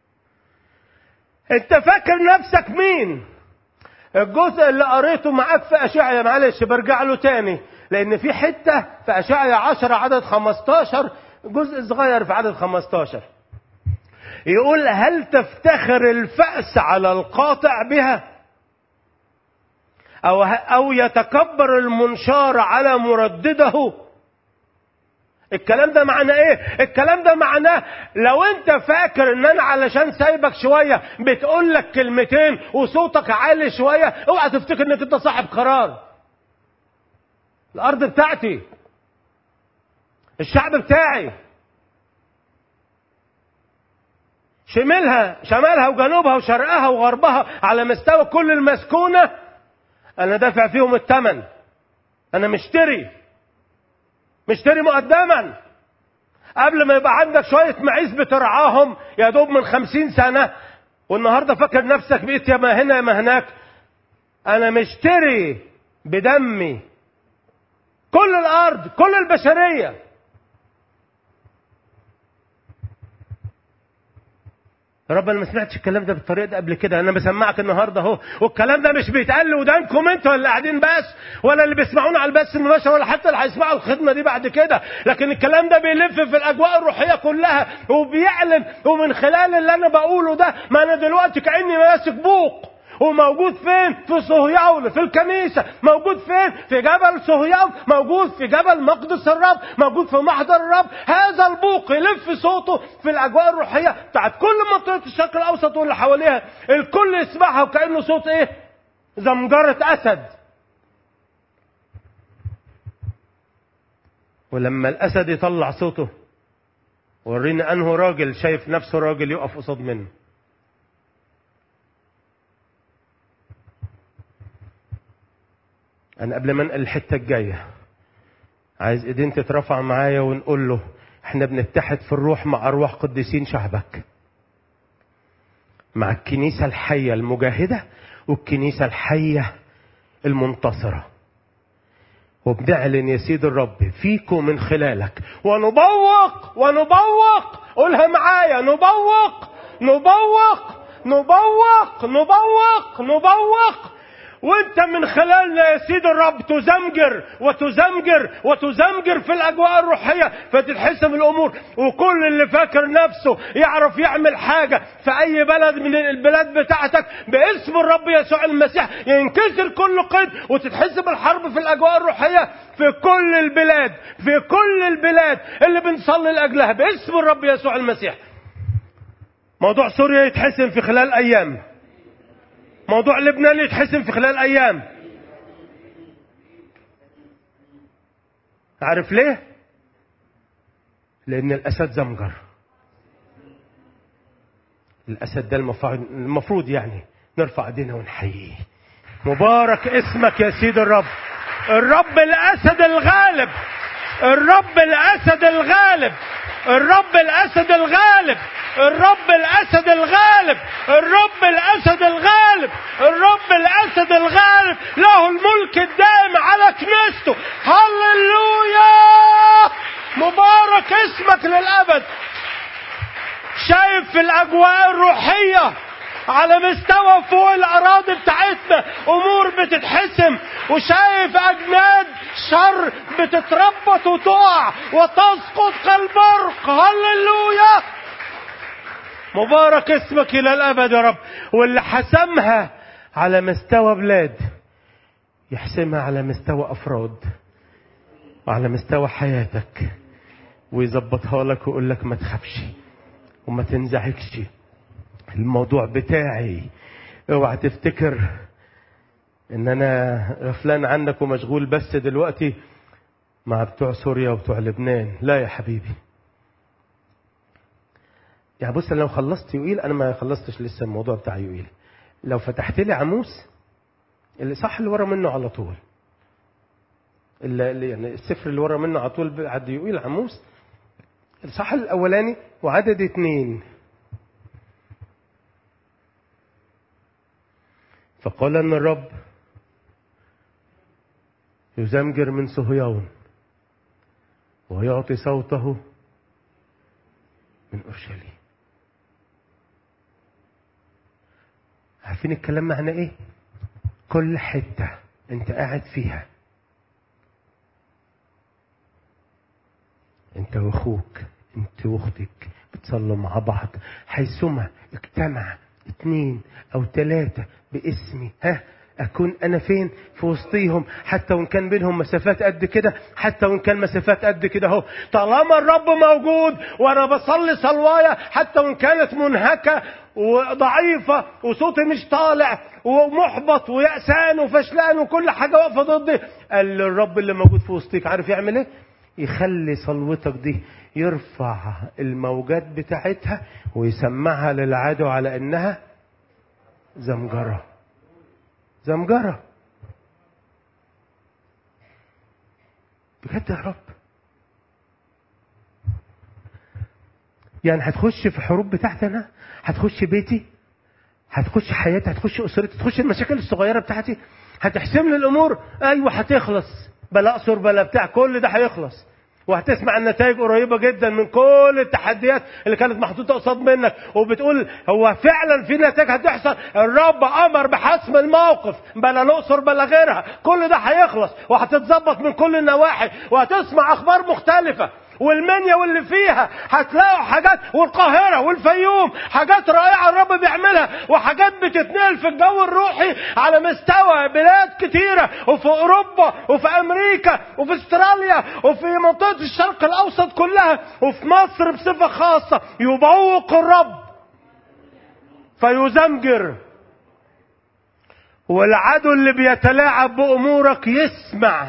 انت فاكر نفسك مين الجزء اللي قريته معاك في اشعيا معلش برجع له تاني لان في حته في اشعيا 10 عدد 15 جزء صغير في عدد 15 يقول هل تفتخر الفأس على القاطع بها او او يتكبر المنشار على مردده الكلام ده معناه ايه الكلام ده معناه لو انت فاكر ان انا علشان سايبك شوية بتقول لك كلمتين وصوتك عالي شوية اوعى تفتكر انك انت صاحب قرار الارض بتاعتي الشعب بتاعي شمالها شمالها وجنوبها وشرقها وغربها على مستوى كل المسكونة انا دافع فيهم الثمن انا مشتري مشتري مقدما قبل ما يبقى عندك شوية معيز بترعاهم يا دوب من خمسين سنة والنهاردة فاكر نفسك بقيت يا ما هنا يا ما هناك أنا مشتري بدمي كل الأرض كل البشرية رب انا ما سمعتش الكلام ده بالطريقه دي قبل كده انا بسمعك النهارده اهو والكلام ده مش بيتقال لودانكم انتوا اللي قاعدين بس ولا اللي بيسمعونا على البث المباشر ولا حتى اللي هيسمعوا الخدمه دي بعد كده لكن الكلام ده بيلف في الاجواء الروحيه كلها وبيعلن ومن خلال اللي انا بقوله ده ما انا دلوقتي كاني ماسك بوق وموجود فين في صهيون في الكنيسة موجود فين في جبل صهيون موجود في جبل مقدس الرب موجود في محضر الرب هذا البوق يلف صوته في الأجواء الروحية بتاعت كل منطقة الشرق الأوسط واللي حواليها الكل يسمعها وكأنه صوت إيه زمجرة أسد ولما الأسد يطلع صوته وريني أنه راجل شايف نفسه راجل يقف قصاد منه انا قبل ما انقل الحته الجايه عايز ايدين تترفع معايا ونقول له احنا بنتحد في الروح مع ارواح قديسين شعبك مع الكنيسه الحيه المجاهده والكنيسه الحيه المنتصره وبنعلن يا سيد الرب فيكم من خلالك ونبوق ونبوق قولها معايا نبوق نبوق نبوق نبوق نبوق وانت من خلالنا يا سيد الرب تزمجر وتزمجر وتزمجر في الاجواء الروحيه فتتحسم الامور وكل اللي فاكر نفسه يعرف يعمل حاجه في اي بلد من البلاد بتاعتك باسم الرب يسوع المسيح ينكسر كل قيد وتتحسب الحرب في الاجواء الروحيه في كل البلاد في كل البلاد اللي بنصلي لاجلها باسم الرب يسوع المسيح موضوع سوريا يتحسم في خلال ايام موضوع لبنان يتحسم في خلال ايام عارف ليه لان الاسد زمجر الاسد ده المفروض يعني نرفع ايدينا ونحييه مبارك اسمك يا سيد الرب الرب الاسد الغالب الرب الاسد الغالب الرب الاسد الغالب الرب الاسد الغالب الرب الاسد الغالب الرب الاسد الغالب له الملك الدائم على كنيسته هللويا مبارك اسمك للأبد شايف في الأجواء الروحية على مستوى فوق الأراضي بتاعتنا أمور بتتحسم وشايف أجناد شر بتتربط وتقع وتسقط كالبرق هللويا مبارك اسمك إلى الأبد يا رب واللي حسمها على مستوى بلاد يحسمها على مستوى أفراد وعلى مستوى حياتك ويظبطها لك ويقول لك ما تخافش وما تنزعجش الموضوع بتاعي اوعى تفتكر ان انا غفلان عنك ومشغول بس دلوقتي مع بتوع سوريا وبتوع لبنان لا يا حبيبي يعني بص لو خلصت يوئيل انا ما خلصتش لسه الموضوع بتاع يوئيل لو فتحت لي عموس اللي صح اللي ورا منه على طول اللي يعني السفر اللي ورا منه على طول بعد يوئيل عموس الصح الاولاني وعدد اتنين فقال ان الرب يزمجر من صهيون ويعطي صوته من اورشليم عارفين الكلام معناه ايه كل حته انت قاعد فيها انت واخوك انت واختك بتصلوا مع بعض حيثما اجتمع اتنين او تلاتة باسمي ها اكون انا فين في وسطيهم حتى وان كان بينهم مسافات قد كده حتى وان كان مسافات قد كده اهو طالما الرب موجود وانا بصلي صلوايا حتى وان كانت منهكه وضعيفه وصوتي مش طالع ومحبط ويأسان وفشلان وكل حاجه واقفه ضدي قال الرب اللي موجود في وسطيك عارف يعمل ايه يخلي صلوتك دي يرفع الموجات بتاعتها ويسمعها للعدو على انها زمجرة زمجرة بجد يا رب يعني هتخش في حروب بتاعتي انا هتخش بيتي هتخش حياتي هتخش اسرتي تخش المشاكل الصغيره بتاعتي هتحسم لي الامور ايوه هتخلص بلا اقصر بلا بتاع كل ده هيخلص وهتسمع النتائج قريبة جدا من كل التحديات اللي كانت محطوطة قصاد منك وبتقول هو فعلا في نتائج هتحصل الرب أمر بحسم الموقف بلا نقصر بلا غيرها كل ده هيخلص وهتتظبط من كل النواحي وهتسمع أخبار مختلفة والمنيا واللي فيها هتلاقوا حاجات والقاهرة والفيوم حاجات رائعة الرب بيعملها وحاجات بتتنقل في الجو الروحي على مستوى بلاد كتيرة وفي أوروبا وفي أمريكا وفي استراليا وفي منطقة الشرق الأوسط كلها وفي مصر بصفة خاصة يبوق الرب فيزمجر والعدو اللي بيتلاعب بأمورك يسمع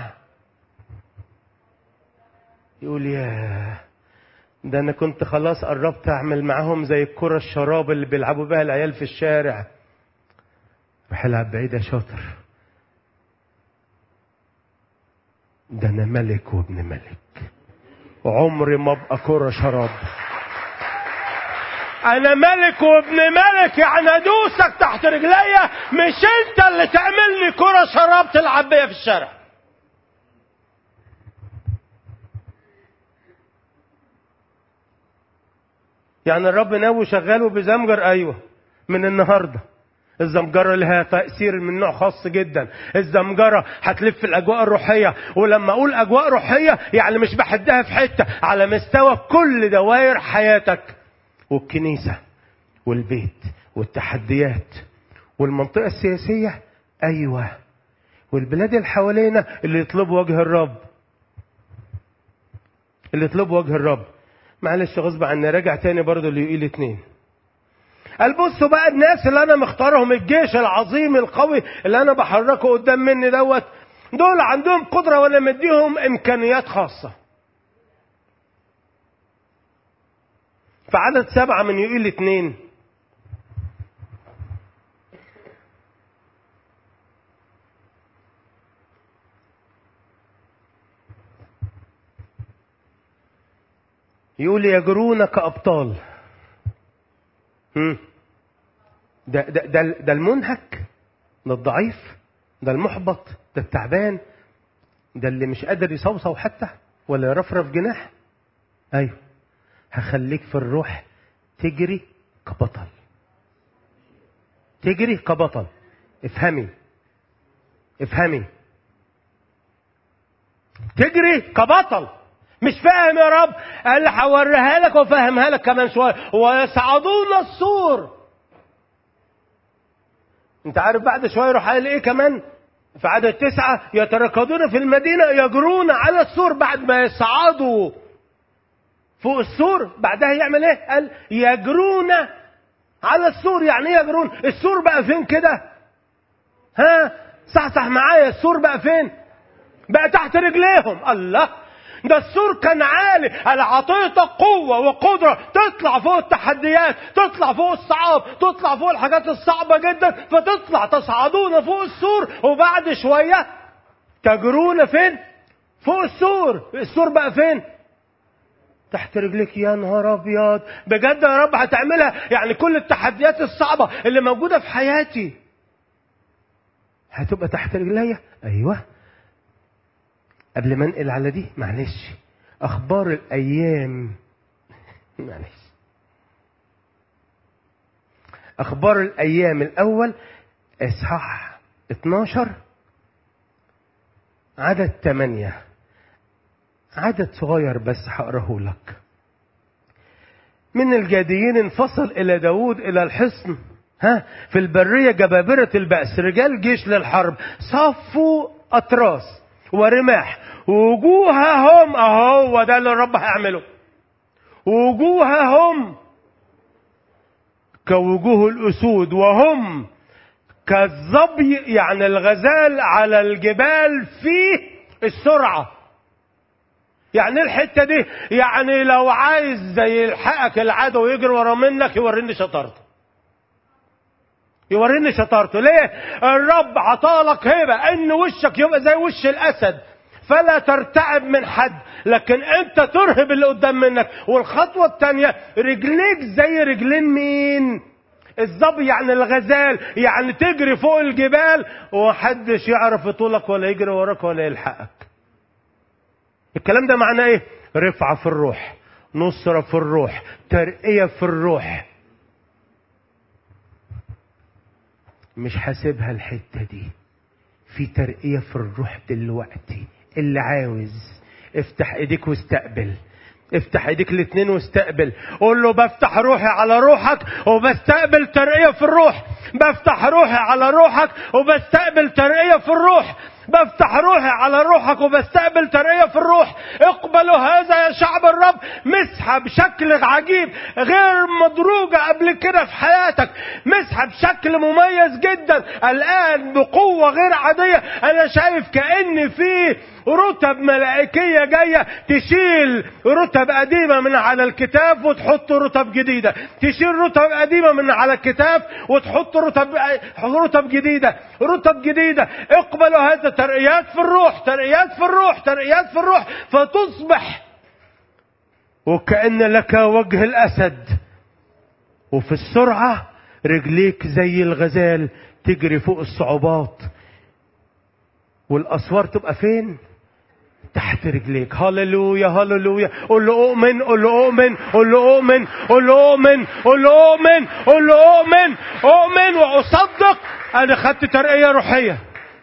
يقول يا ده انا كنت خلاص قربت اعمل معاهم زي الكرة الشراب اللي بيلعبوا بها العيال في الشارع روح العب بعيد يا شاطر ده انا ملك وابن ملك عمري ما ابقى كرة شراب انا ملك وابن ملك يعني ادوسك تحت رجليا مش انت اللي تعمل لي كرة شراب تلعب بيها في الشارع يعني الرب ناوي شغاله بزمجر ايوه من النهارده الزمجرة لها تأثير من نوع خاص جدا الزمجرة هتلف الأجواء الروحية ولما أقول أجواء روحية يعني مش بحدها في حتة على مستوى كل دوائر حياتك والكنيسة والبيت والتحديات والمنطقة السياسية أيوة والبلاد اللي حوالينا اللي يطلبوا وجه الرب اللي يطلبوا وجه الرب معلش غصب عني راجع تاني برضه ليقيل اتنين قال بصوا بقى الناس اللي انا مختارهم الجيش العظيم القوي اللي انا بحركه قدام مني دوت دول عندهم قدرة وانا مديهم امكانيات خاصة في عدد سبعة من يقيل اتنين يقول يجرون كأبطال هم. ده, ده, ده, ده المنهك ده الضعيف ده المحبط ده التعبان ده اللي مش قادر يصوصو حتى ولا يرفرف جناح ايوه هخليك في الروح تجري كبطل تجري كبطل افهمي افهمي تجري كبطل مش فاهم يا رب قال لي هوريها لك وافهمها لك كمان شويه ويصعدون السور انت عارف بعد شويه يروح قال ايه كمان في عدد تسعة يتركضون في المدينة يجرون على السور بعد ما يصعدوا فوق السور بعدها يعمل ايه قال يجرون على السور يعني ايه يجرون السور بقى فين كده ها صحصح معايا السور بقى فين بقى تحت رجليهم الله ده السور كان عالي قال عطيتك قوة وقدرة تطلع فوق التحديات تطلع فوق الصعاب تطلع فوق الحاجات الصعبة جدا فتطلع تصعدون فوق السور وبعد شوية تجرون فين فوق السور السور بقى فين تحت رجلك يا نهار ابيض بجد يا رب هتعملها يعني كل التحديات الصعبة اللي موجودة في حياتي هتبقى تحت رجليا ايوه قبل ما انقل على دي معلش اخبار الايام معلش اخبار الايام الاول اصحاح 12 عدد 8 عدد صغير بس هقراه لك من الجاديين انفصل الى داود الى الحصن ها في البريه جبابره البأس رجال جيش للحرب صفوا اطراس ورماح وجوههم اهو ده اللي الرب هيعمله وجوههم كوجوه الاسود وهم كالظبي يعني الغزال على الجبال في السرعه يعني الحته دي يعني لو عايز زي يلحقك العدو يجري ورا منك يوريني شطارته يوريني شطارته ليه الرب عطالك هبه ان وشك يبقى زي وش الاسد فلا ترتعب من حد لكن انت ترهب اللي قدام منك والخطوه الثانيه رجليك زي رجلين مين الظبي يعني الغزال يعني تجري فوق الجبال ومحدش يعرف يطولك ولا يجري وراك ولا يلحقك الكلام ده معناه ايه رفعة في الروح نصرة في الروح ترقية في الروح مش حاسبها الحتة دي في ترقية في الروح دلوقتي اللي عاوز افتح ايديك واستقبل افتح ايديك الاتنين واستقبل قول له بفتح روحي على روحك وبستقبل ترقية في الروح بفتح روحي على روحك وبستقبل ترقية في الروح بفتح روحي على روحك وبستقبل ترقية في الروح اقبلوا هذا يا شعب الرب مسحة بشكل عجيب غير مدروجة قبل كده في حياتك مسحة بشكل مميز جدا الآن بقوة غير عادية أنا شايف كأن في رتب ملائكية جاية تشيل رتب قديمة من على الكتاب وتحط رتب جديدة تشيل رتب قديمة من على الكتاب وتحط رتب رتب جديدة رتب جديدة اقبلوا هذا ترقيات في الروح ترقيات في الروح ترقيات في الروح فتصبح وكأن لك وجه الأسد وفي السرعة رجليك زي الغزال تجري فوق الصعوبات والأسوار تبقى فين تحت رجليك هللويا هللويا قول له اؤمن قول له اؤمن قول له اؤمن قول له اؤمن قول له اؤمن قول له اؤمن اؤمن واصدق انا خدت ترقيه روحيه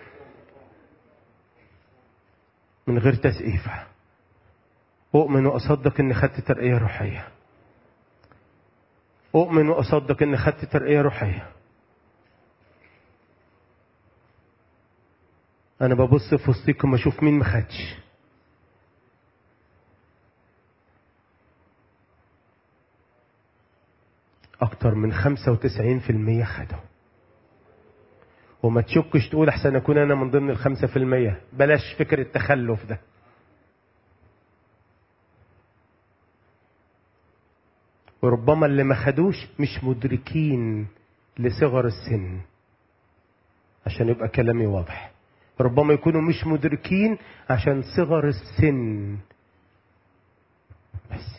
من غير تسقيف اؤمن واصدق اني خدت ترقيه روحيه اؤمن واصدق اني خدت ترقيه روحيه انا ببص في وسطيكم اشوف مين ما خدش اكتر من 95% خدوا وما تشكش تقول احسن اكون انا من ضمن الخمسة في المية بلاش فكر التخلف ده وربما اللي ما خدوش مش مدركين لصغر السن عشان يبقى كلامي واضح ربما يكونوا مش مدركين عشان صغر السن بس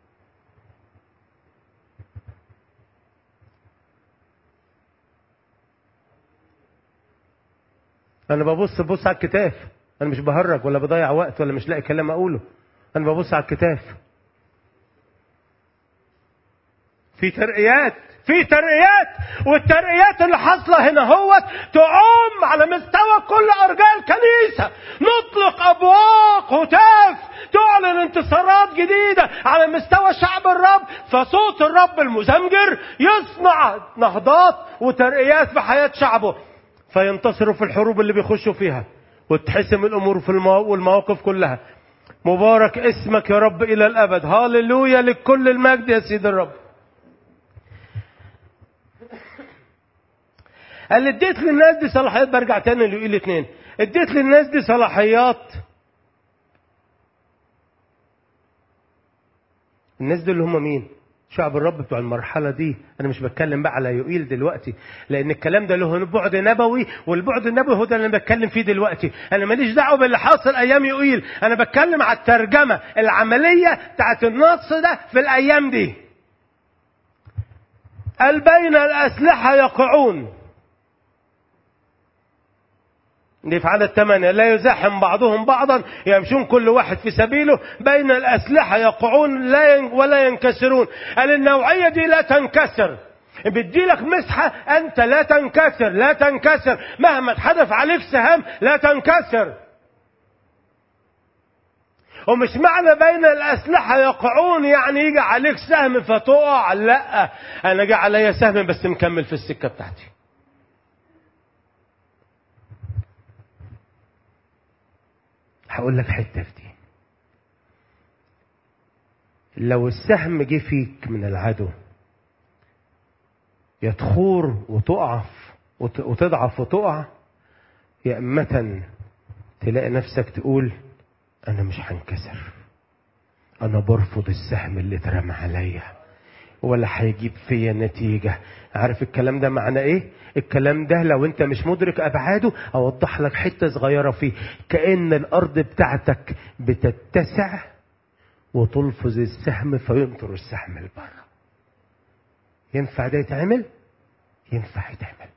انا ببص ببص على الكتاف انا مش بهرج ولا بضيع وقت ولا مش لاقي كلام اقوله انا ببص على الكتاف في ترقيات في ترقيات والترقيات اللي حاصله هنا هوت تعم على مستوى كل ارجاء الكنيسه نطلق ابواق هتاف تعلن انتصارات جديده على مستوى شعب الرب فصوت الرب المزمجر يصنع نهضات وترقيات في حياه شعبه فينتصروا في الحروب اللي بيخشوا فيها وتحسم الامور في المواقف كلها مبارك اسمك يا رب الى الابد هاللويا لكل المجد يا سيد الرب قال اديت للناس دي صلاحيات برجع تاني ليقول اتنين اديت للناس دي صلاحيات الناس دول اللي هم مين شعب الرب بتوع المرحلة دي أنا مش بتكلم بقى على يوئيل دلوقتي لأن الكلام ده له بعد نبوي والبعد النبوي هو ده اللي أنا بتكلم فيه دلوقتي أنا ماليش دعوة باللي حاصل أيام يوئيل أنا بتكلم على الترجمة العملية بتاعت النص ده في الأيام دي قال بين الأسلحة يقعون دي في عدد ثمانية لا يزاحم بعضهم بعضا يمشون كل واحد في سبيله بين الأسلحة يقعون لا ين ولا ينكسرون قال النوعية دي لا تنكسر بدي لك مسحة أنت لا تنكسر لا تنكسر مهما اتحدف عليك سهام لا تنكسر ومش معنى بين الأسلحة يقعون يعني يجي عليك سهم فتقع لا أنا جه عليا سهم بس مكمل في السكة بتاعتي هقول لك حته في دي لو السهم جه فيك من العدو يا تخور وتقف وتضعف وتقع يا إمة تلاقي نفسك تقول أنا مش هنكسر أنا برفض السهم اللي اترمى عليا ولا هيجيب فيا نتيجة عارف الكلام ده معنى ايه الكلام ده لو انت مش مدرك ابعاده اوضح لك حتة صغيرة فيه كأن الارض بتاعتك بتتسع وتلفظ السهم فينطر السهم لبره ينفع ده يتعمل ينفع يتعمل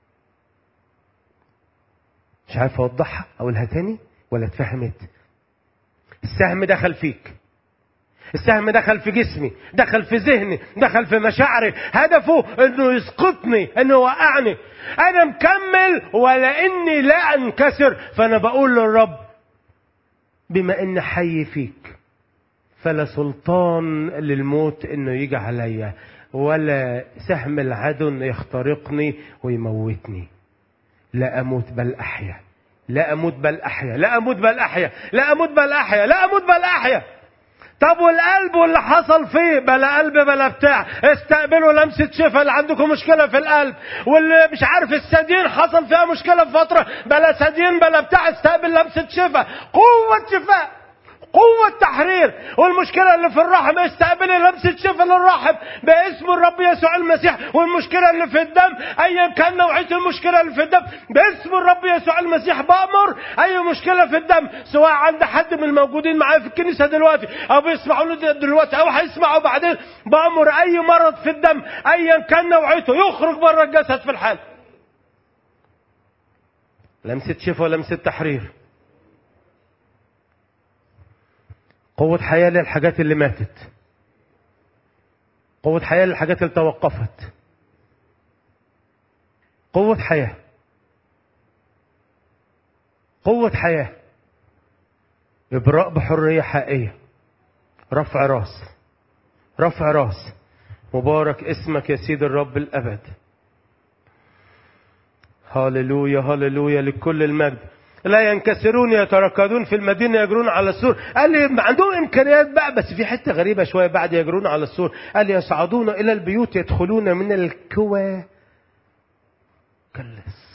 مش عارف اوضحها اقولها تاني ولا اتفهمت السهم دخل فيك السهم دخل في جسمي دخل في ذهني دخل في مشاعري هدفه انه يسقطني انه يوقعني انا مكمل ولا اني لا انكسر فانا بقول للرب بما ان حي فيك فلا سلطان للموت انه يجي عليا ولا سهم العدو انه يخترقني ويموتني لا اموت بل احيا لا اموت بل احيا لا اموت بل احيا لا اموت بل احيا لا اموت بل احيا طب والقلب واللي حصل فيه بلا قلب بلا بتاع استقبلوا لمسة شفاء اللي عندكم مشكلة في القلب واللي مش عارف الثديين حصل فيها مشكلة في فترة بلا ثديين بلا بتاع استقبل لمسة شفاء قوة شفاء قوة تحرير والمشكلة اللي في الرحم استقبلي لمسة شفاء للرحم باسم الرب يسوع المسيح والمشكلة اللي في الدم ايا كان نوعية المشكلة اللي في الدم باسم الرب يسوع المسيح بأمر اي مشكلة في الدم سواء عند حد من الموجودين معايا في الكنيسة دلوقتي او بيسمعوا دلوقتي او هيسمعوا بعدين بأمر اي مرض في الدم ايا كان نوعيته يخرج بره الجسد في الحال لمسة شفاء ولمسة تحرير قوة حياة للحاجات اللي ماتت قوة حياة للحاجات اللي توقفت قوة حياة قوة حياة إبراء بحرية حقيقية رفع راس رفع راس مبارك اسمك يا سيد الرب الأبد هاللويا هاللويا لكل المجد لا ينكسرون يتركضون في المدينة يجرون على السور قال لي عندهم إمكانيات بقى بس في حتة غريبة شوية بعد يجرون على السور قال لي يصعدون إلى البيوت يدخلون من الكوى كاللص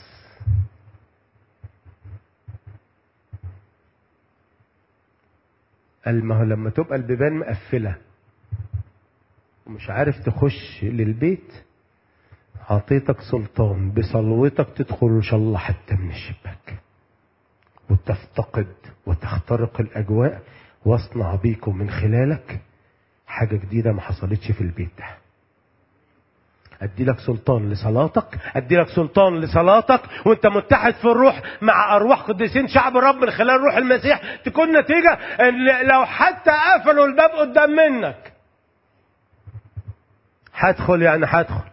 قال ما هو لما تبقى البيبان مقفلة ومش عارف تخش للبيت عطيتك سلطان بصلوتك تدخل ان شاء الله حتى من الشباك وتفتقد وتخترق الأجواء واصنع بيكم من خلالك حاجة جديدة ما حصلتش في البيت ده أدي لك سلطان لصلاتك أدي لك سلطان لصلاتك وانت متحد في الروح مع أرواح قديسين شعب الرب من خلال روح المسيح تكون نتيجة ان لو حتى قفلوا الباب قدام منك هدخل يعني هدخل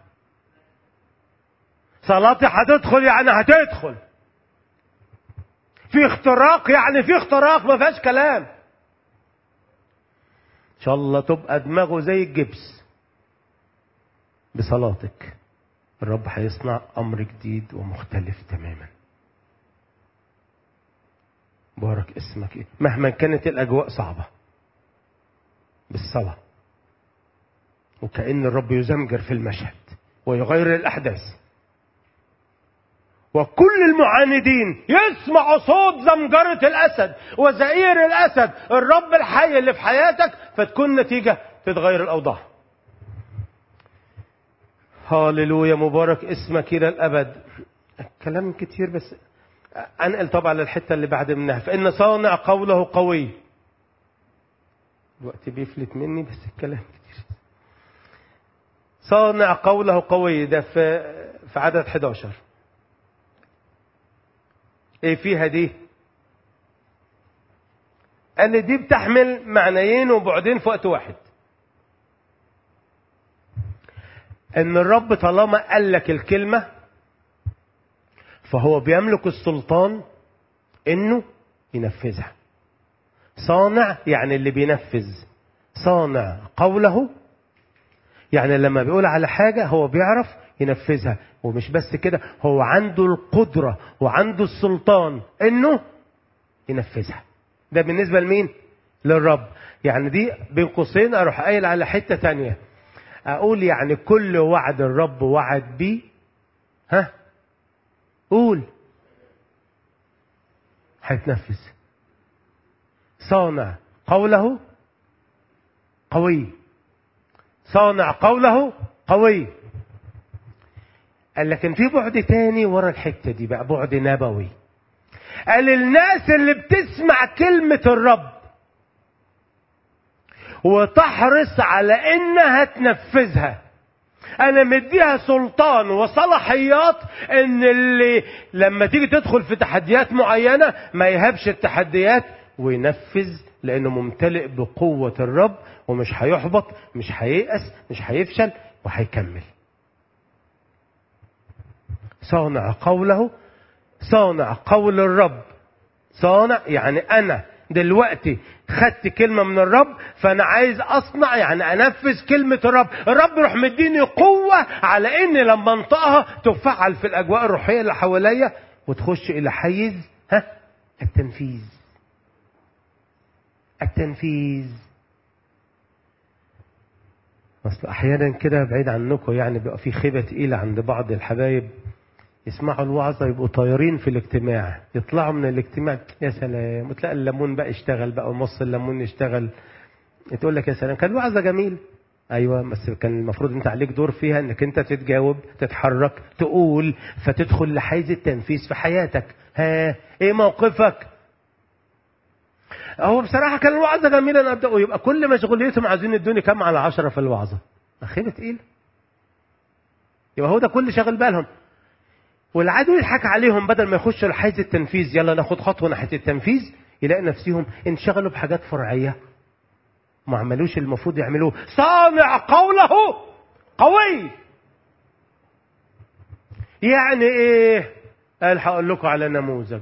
صلاتي هتدخل يعني هتدخل في اختراق يعني في اختراق ما فيهاش كلام ان شاء الله تبقى دماغه زي الجبس بصلاتك الرب هيصنع امر جديد ومختلف تماما بارك اسمك إيه؟ مهما كانت الاجواء صعبه بالصلاه وكأن الرب يزمجر في المشهد ويغير الأحداث وكل المعاندين يسمعوا صوت زمجرة الأسد وزئير الأسد الرب الحي اللي في حياتك فتكون نتيجة تتغير الأوضاع هاللويا مبارك اسمك إلى الأبد كلام كتير بس أنقل طبعا للحتة اللي بعد منها فإن صانع قوله قوي الوقت بيفلت مني بس الكلام كتير صانع قوله قوي ده في في عدد 11 ايه فيها دي قال لي دي بتحمل معنيين وبعدين في وقت واحد ان الرب طالما قال لك الكلمة فهو بيملك السلطان انه ينفذها صانع يعني اللي بينفذ صانع قوله يعني لما بيقول على حاجة هو بيعرف ينفذها ومش بس كده هو عنده القدرة وعنده السلطان انه ينفذها ده بالنسبة لمين للرب يعني دي بين قوسين اروح قايل على حتة تانية اقول يعني كل وعد الرب وعد بيه ها قول هيتنفذ صانع قوله قوي صانع قوله قوي قال لكن في بعد تاني ورا الحته دي بقى بعد نبوي قال الناس اللي بتسمع كلمه الرب وتحرص على انها تنفذها انا مديها سلطان وصلاحيات ان اللي لما تيجي تدخل في تحديات معينه ما يهبش التحديات وينفذ لانه ممتلئ بقوه الرب ومش هيحبط مش هييأس مش هيفشل وهيكمل صانع قوله صانع قول الرب صانع يعني انا دلوقتي خدت كلمة من الرب فأنا عايز أصنع يعني أنفذ كلمة الرب الرب يروح مديني قوة على إن لما أنطقها تفعل في الأجواء الروحية اللي حواليا وتخش إلى حيز ها التنفيذ التنفيذ اصل احيانا كده بعيد عنكم يعني بيبقى في خيبه تقيله عند بعض الحبايب يسمعوا الوعظه يبقوا طايرين في الاجتماع يطلعوا من الاجتماع يا سلام وتلاقي الليمون بقى اشتغل بقى ونص الليمون يشتغل تقول لك يا سلام كان الوعظه جميل ايوه بس كان المفروض انت عليك دور فيها انك انت تتجاوب تتحرك تقول فتدخل لحيز التنفيذ في حياتك ها ايه موقفك هو بصراحة كان الوعظة جميلة أنا أبدأ ويبقى كل مشغوليتهم عايزين يدوني كام على عشرة في الوعظة خيبة تقيلة يبقى هو ده كل شاغل بالهم والعدو يضحك عليهم بدل ما يخشوا لحيز التنفيذ يلا ناخد خطوة ناحية التنفيذ يلاقي نفسهم انشغلوا بحاجات فرعية ما عملوش المفروض يعملوه صانع قوله قوي يعني ايه قال هقول لكم على نموذج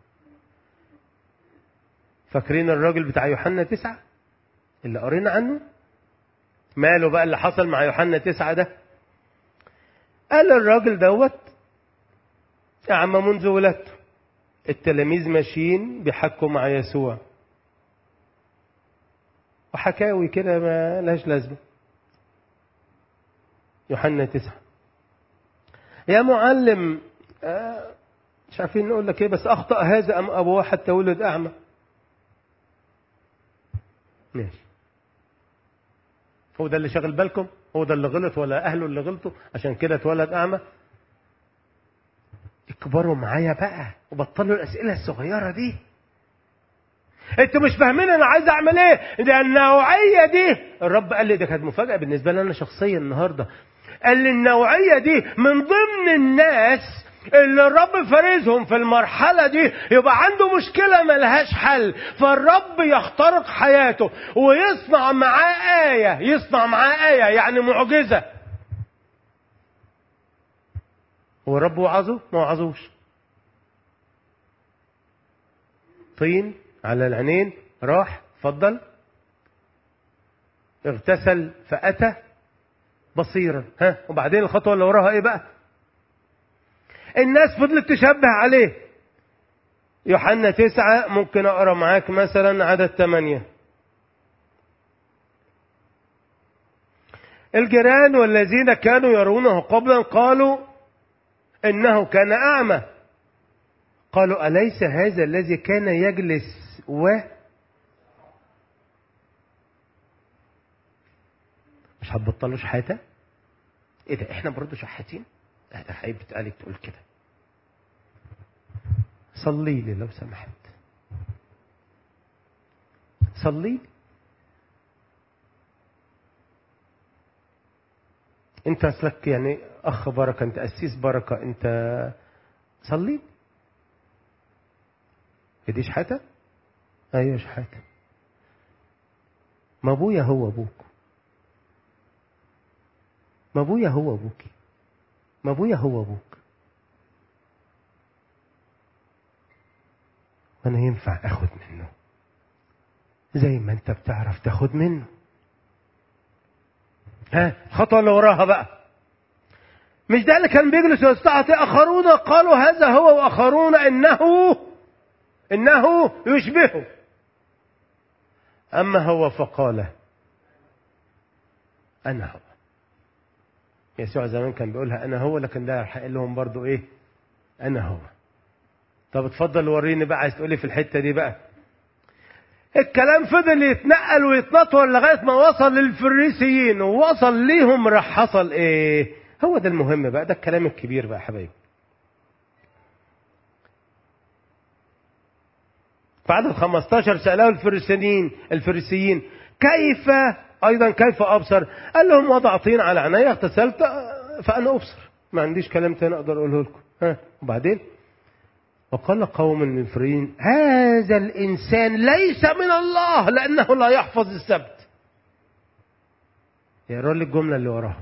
فاكرين الراجل بتاع يوحنا تسعة اللي قرينا عنه ماله بقى اللي حصل مع يوحنا تسعة ده قال الراجل دوت أعمى منذ ولادته التلاميذ ماشيين بيحكوا مع يسوع وحكاوي كده ما لهاش لازمة يوحنا تسعة يا معلم آه مش عارفين نقول لك ايه بس اخطأ هذا ام ابوه حتى ولد اعمى ماشي هو ده اللي شاغل بالكم هو ده اللي غلط ولا اهله اللي غلطوا عشان كده اتولد اعمى اكبروا معايا بقى وبطلوا الاسئله الصغيره دي انتوا مش فاهمين انا عايز اعمل ايه ده النوعيه دي الرب قال لي ده كانت مفاجاه بالنسبه لي انا شخصيا النهارده قال لي النوعيه دي من ضمن الناس اللي الرب فارزهم في المرحلة دي يبقى عنده مشكلة ملهاش حل فالرب يخترق حياته ويصنع معاه آية يصنع معاه آية يعني معجزة هو الرب وعظه ما وعظوش طين على العينين راح اتفضل اغتسل فأتى بصيرا ها وبعدين الخطوة اللي وراها ايه بقى الناس فضلت تشبه عليه يوحنا تسعة ممكن اقرا معاك مثلا عدد ثمانية الجيران والذين كانوا يرونه قبلا قالوا انه كان اعمى قالوا اليس هذا الذي كان يجلس و مش هتبطلوا شحاته ايه ده احنا برضه شحاتين عيب عليك تقول كده صلي لي لو سمحت صلي لي انت اصلك يعني اخ بركه انت قسيس بركه انت صلي هي دي شحاته ايوه شحاته ما ابويا هو ابوك ما ابويا هو ابوكي ما ابويا هو ابوك وانا ينفع اخد منه زي ما انت بتعرف تاخد منه ها الخطوه اللي وراها بقى مش ده اللي كان بيجلس ويستعطي اخرون قالوا هذا هو واخرون انه انه يشبهه اما هو فقال انا هو يسوع زمان كان بيقولها انا هو لكن ده راح قال لهم برضو ايه انا هو طب اتفضل وريني بقى عايز تقولي في الحته دي بقى الكلام فضل يتنقل ويتنطور لغايه ما وصل للفريسيين ووصل ليهم راح حصل ايه هو ده المهم بقى ده الكلام الكبير بقى يا حبايبي بعد 15 سأله الفريسيين الفريسيين كيف أيضا كيف أبصر قال لهم وضع طين على عيني اغتسلت فأنا أبصر ما عنديش كلام تاني أقدر أقوله لكم ها وبعدين وقال قوم من الفريين هذا الإنسان ليس من الله لأنه لا يحفظ السبت يقرأ لي الجملة اللي وراها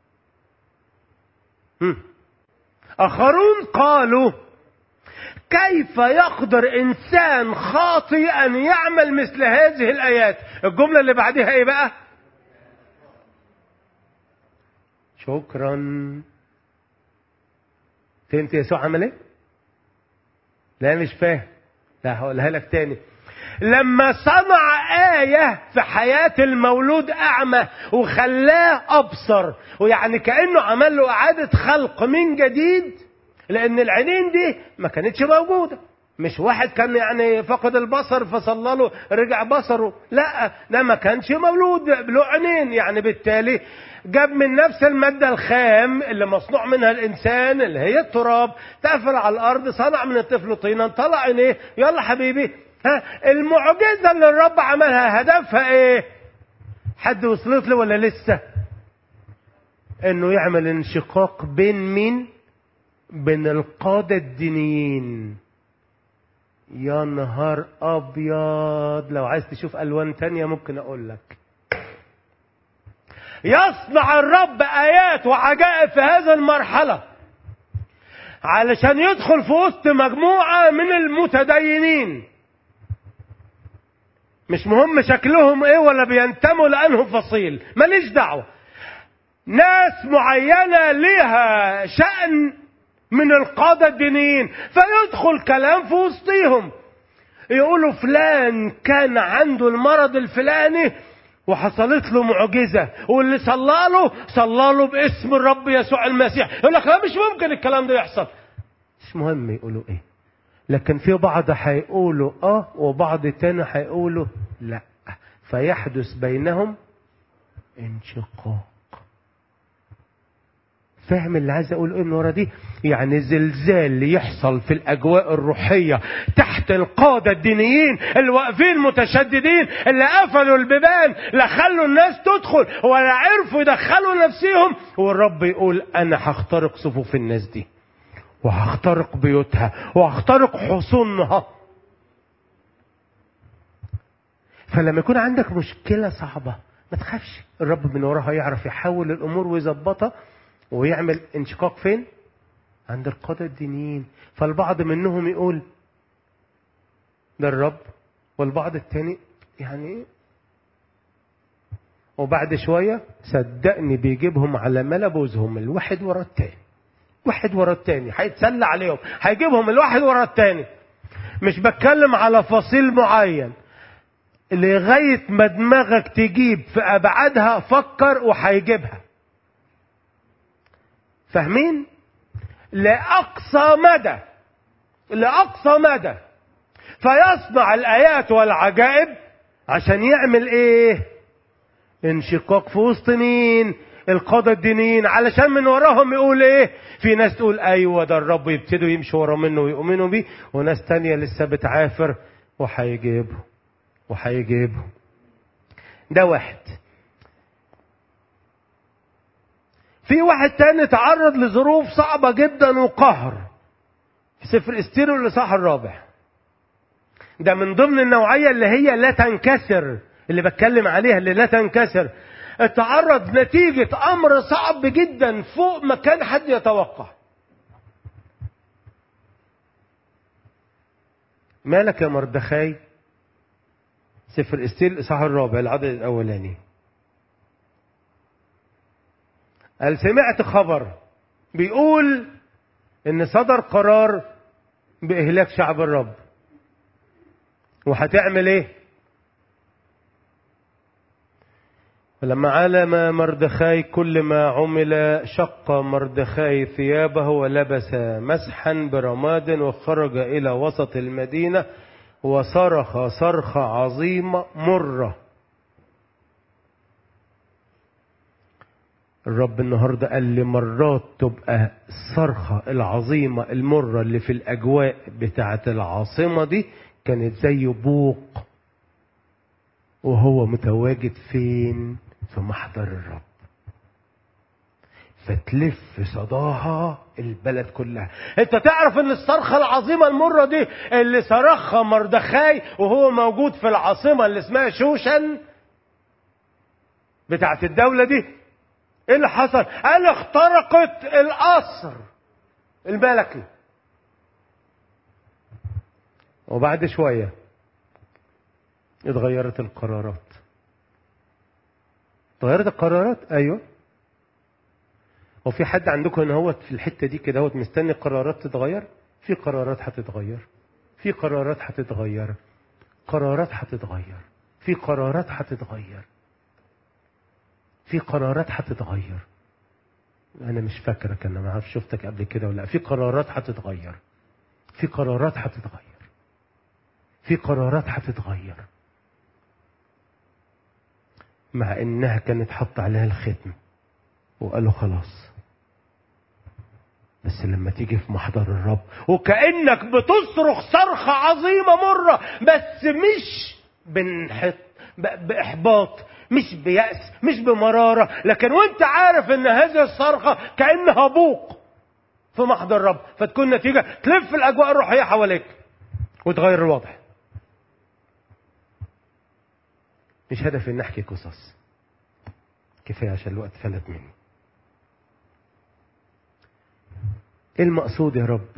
هم. آخرون قالوا كيف يقدر إنسان خاطئ أن يعمل مثل هذه الآيات الجملة اللي بعدها إيه بقى شكرا فهمت يسوع عمل ايه لا مش فاهم لا هقولها لك تاني لما صنع آية في حياة المولود أعمى وخلاه أبصر ويعني كأنه عمل له إعادة خلق من جديد لأن العينين دي ما كانتش موجودة مش واحد كان يعني فقد البصر فصلى له رجع بصره لا ده ما كانش مولود له عينين يعني بالتالي جاب من نفس المادة الخام اللي مصنوع منها الإنسان اللي هي التراب تقفل على الأرض صنع من الطفل طينا طلع عينيه يلا حبيبي ها المعجزة اللي الرب عملها هدفها إيه؟ حد وصلت له ولا لسه؟ إنه يعمل انشقاق بين مين؟ بين القادة الدينيين يا نهار أبيض لو عايز تشوف ألوان تانية ممكن أقول لك يصنع الرب آيات وعجائب في هذه المرحلة علشان يدخل في وسط مجموعة من المتدينين مش مهم شكلهم ايه ولا بينتموا لأنه فصيل ماليش دعوة ناس معينة ليها شأن من القادة الدينيين فيدخل كلام في وسطيهم يقولوا فلان كان عنده المرض الفلاني وحصلت له معجزة واللي صلى له صلى له باسم الرب يسوع المسيح يقول لك لا مش ممكن الكلام ده يحصل مش مهم يقولوا ايه لكن في بعض هيقولوا اه وبعض تاني هيقولوا لا فيحدث بينهم انشقاق فاهم اللي عايز اقول ايه من ورا دي يعني زلزال اللي يحصل في الاجواء الروحيه تحت القاده الدينيين اللي واقفين متشددين اللي قفلوا البيبان لا خلوا الناس تدخل ولا عرفوا يدخلوا نفسهم والرب يقول انا هخترق صفوف الناس دي وهخترق بيوتها وهخترق حصونها فلما يكون عندك مشكله صعبه ما تخافش الرب من وراها يعرف يحول الامور ويظبطها ويعمل انشقاق فين عند القادة الدينيين فالبعض منهم يقول ده الرب والبعض التاني يعني وبعد شوية صدقني بيجيبهم على ملبوزهم الواحد ورا التاني واحد ورا التاني هيتسلى عليهم هيجيبهم الواحد ورا التاني مش بتكلم على فصيل معين لغاية ما دماغك تجيب في أبعادها فكر وهيجيبها فاهمين؟ لأقصى مدى لأقصى مدى فيصنع الآيات والعجائب عشان يعمل إيه؟ انشقاق في وسط مين؟ القادة الدينيين علشان من وراهم يقول ايه في ناس تقول ايوه ده الرب يبتدوا يمشوا ورا منه ويؤمنوا بيه وناس تانية لسه بتعافر وهيجيبه وهيجيبه ده واحد في واحد تاني تعرض لظروف صعبة جدا وقهر في سفر استير الاصحاح الرابع ده من ضمن النوعية اللي هي لا تنكسر اللي بتكلم عليها اللي لا تنكسر اتعرض نتيجة أمر صعب جدا فوق ما كان حد يتوقع مالك يا مردخاي سفر استيل الإصحاح الرابع العدد الأولاني قال سمعت خبر بيقول إن صدر قرار بإهلاك شعب الرب وهتعمل إيه؟ فلما علم مردخاي كل ما عمل شق مردخاي ثيابه ولبس مسحا برماد وخرج إلى وسط المدينة وصرخ صرخة عظيمة مرة الرب النهاردة قال لي مرات تبقى الصرخة العظيمة المرة اللي في الأجواء بتاعة العاصمة دي كانت زي بوق وهو متواجد فين في محضر الرب فتلف صداها البلد كلها انت تعرف ان الصرخة العظيمة المرة دي اللي صرخها مردخاي وهو موجود في العاصمة اللي اسمها شوشن بتاعت الدولة دي ايه اللي حصل قال اخترقت القصر الملكي وبعد شوية اتغيرت القرارات اتغيرت القرارات ايوه وفي حد عندكم ان هو في الحته دي كده هو مستني قرارات تتغير في قرارات هتتغير في قرارات هتتغير قرارات هتتغير في قرارات هتتغير في قرارات هتتغير انا مش فاكرك انا ما اعرف شفتك قبل كده ولا في قرارات هتتغير في قرارات هتتغير في قرارات هتتغير مع انها كانت حط عليها الختم وقالوا خلاص بس لما تيجي في محضر الرب وكأنك بتصرخ صرخة عظيمة مرة بس مش بنحط بإحباط مش بيأس مش بمرارة لكن وانت عارف ان هذه الصرخة كأنها بوق في محضر الرب فتكون نتيجة تلف الأجواء الروحية حواليك وتغير الوضع مش هدفي ان احكي قصص كفايه عشان الوقت فلت مني ايه المقصود يا رب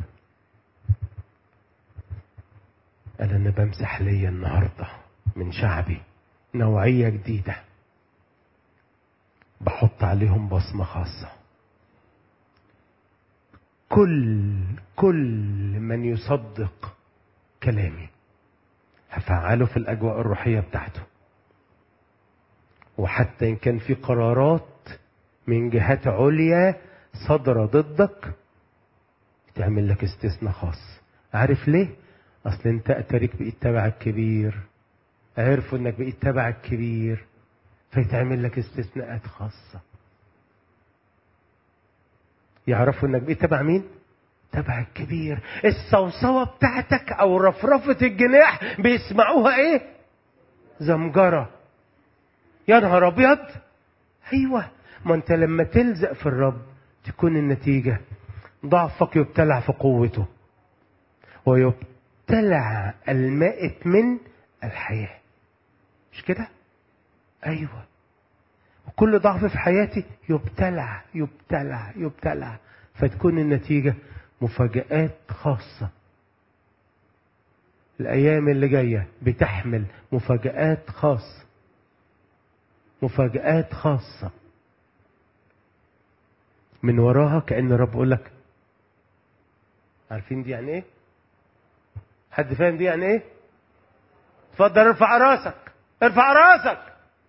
قال انا بمسح ليا النهارده من شعبي نوعيه جديده بحط عليهم بصمه خاصه كل كل من يصدق كلامي هفعله في الاجواء الروحيه بتاعته وحتى إن كان في قرارات من جهات عليا صادرة ضدك تعمل لك استثناء خاص عارف ليه؟ أصل أنت أترك بقيت تبعك كبير عرفوا إنك بقيت تبعك كبير فيتعمل لك استثناءات خاصة يعرفوا إنك بقيت تبع مين؟ تبع الكبير الصوصوة بتاعتك أو رفرفة الجناح بيسمعوها إيه؟ زمجرة يا نهار ابيض ايوه ما انت لما تلزق في الرب تكون النتيجه ضعفك يبتلع في قوته ويبتلع المائت من الحياه مش كده ايوه وكل ضعف في حياتي يبتلع يبتلع يبتلع فتكون النتيجة مفاجآت خاصة الأيام اللي جاية بتحمل مفاجآت خاصة مفاجآت خاصة من وراها كأن الرب يقول لك عارفين دي يعني ايه؟ حد فاهم دي يعني ايه؟ اتفضل ارفع راسك ارفع راسك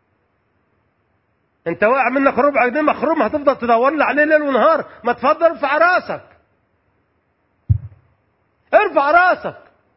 انت واقع منك ربع جنيه مخروم هتفضل تدور لي عليه ليل ونهار ما تفضل ارفع راسك ارفع راسك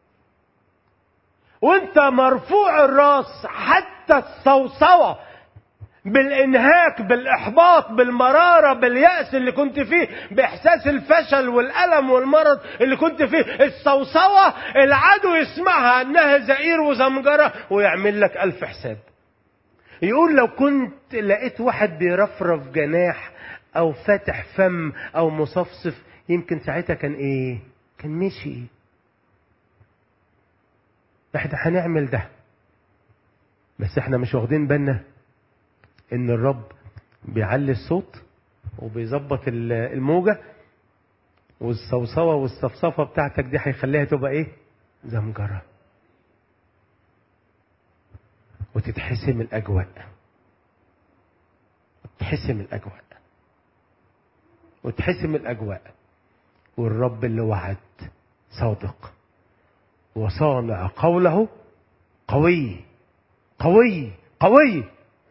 وانت مرفوع الراس حتى الصوصوة بالانهاك بالاحباط بالمرارة باليأس اللي كنت فيه باحساس الفشل والالم والمرض اللي كنت فيه الصوصوة العدو يسمعها انها زئير وزمجرة ويعمل لك الف حساب يقول لو كنت لقيت واحد بيرفرف جناح او فاتح فم او مصفصف يمكن ساعتها كان ايه كان مشي احنا هنعمل ده بس احنا مش واخدين بالنا ان الرب بيعلي الصوت وبيظبط الموجة والصوصوة والصفصفة بتاعتك دي هيخليها تبقى ايه زمجرة وتتحسم الأجواء تحسم الأجواء وتحسم الأجواء والرب اللي وعد صادق وصانع قوله قوي قوي قوي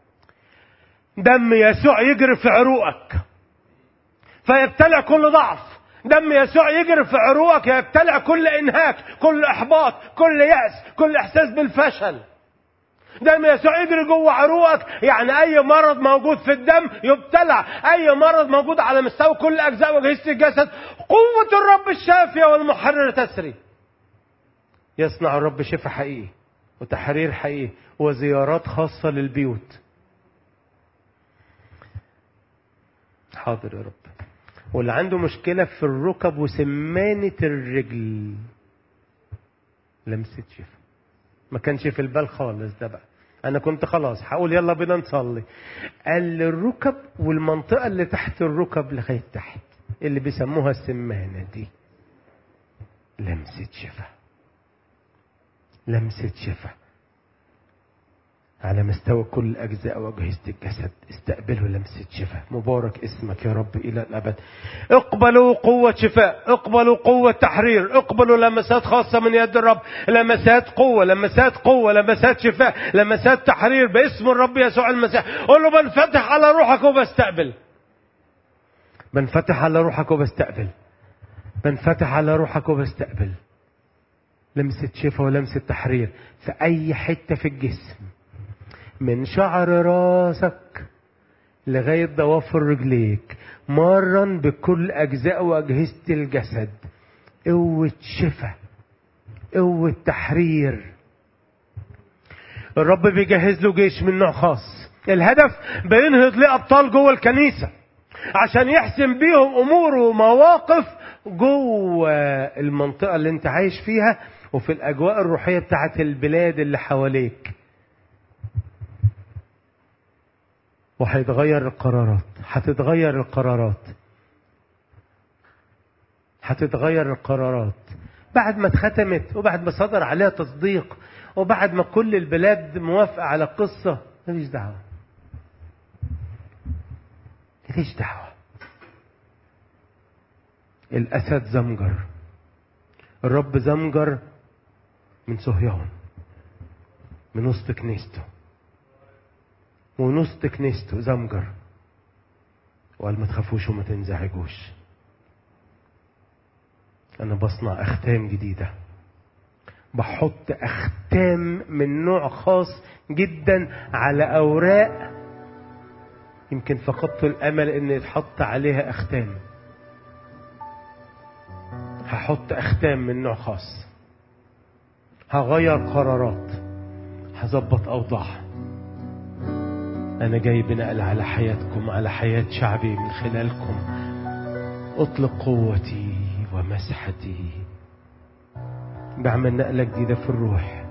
دم يسوع يجري في عروقك فيبتلع كل ضعف دم يسوع يجري في عروقك يبتلع كل انهاك كل احباط كل يأس كل احساس بالفشل دم يسوع يجري جوه عروقك يعني اي مرض موجود في الدم يبتلع اي مرض موجود على مستوى كل اجزاء وجهه الجسد قوه الرب الشافيه والمحرر تسري يصنع الرب شفاء حقيقي وتحرير حقيقي وزيارات خاصه للبيوت حاضر يا رب واللي عنده مشكلة في الركب وسمانة الرجل لمسة شفا ما كانش في البال خالص ده بقى انا كنت خلاص هقول يلا بينا نصلي قال الركب والمنطقة اللي تحت الركب لغاية تحت اللي بيسموها السمانة دي لمسة شفا لمسة شفا على مستوى كل أجزاء وأجهزة الجسد استقبلوا لمسة شفاء مبارك اسمك يا رب إلى الأبد اقبلوا قوة شفاء اقبلوا قوة تحرير اقبلوا لمسات خاصة من يد الرب لمسات قوة لمسات قوة لمسات شفاء لمسات تحرير باسم الرب يسوع المسيح قول له بنفتح على روحك وبستقبل بنفتح على روحك وبستقبل بنفتح على روحك وبستقبل لمسة شفاء ولمسة تحرير في أي حتة في الجسم من شعر راسك لغاية ضوافر رجليك مرا بكل أجزاء وأجهزة الجسد قوة شفاء قوة تحرير الرب بيجهز له جيش من نوع خاص الهدف بينهض ليه أبطال جوه الكنيسة عشان يحسم بيهم أمور ومواقف جوه المنطقة اللي انت عايش فيها وفي الأجواء الروحية بتاعت البلاد اللي حواليك وهيتغير القرارات هتتغير القرارات هتتغير القرارات بعد ما اتختمت وبعد ما صدر عليها تصديق وبعد ما كل البلاد موافقة على القصة مفيش دعوة مفيش دعوة الأسد زمجر الرب زمجر من صهيون من وسط كنيسته ونص كنيسته زمجر وقال ما تخافوش وما تنزعجوش انا بصنع اختام جديدة بحط اختام من نوع خاص جدا على اوراق يمكن فقدت الامل ان يتحط عليها اختام هحط اختام من نوع خاص هغير قرارات هظبط اوضاع أنا جاي بنقل على حياتكم على حياة شعبي من خلالكم أطلق قوتي ومسحتي بعمل نقلة جديدة في الروح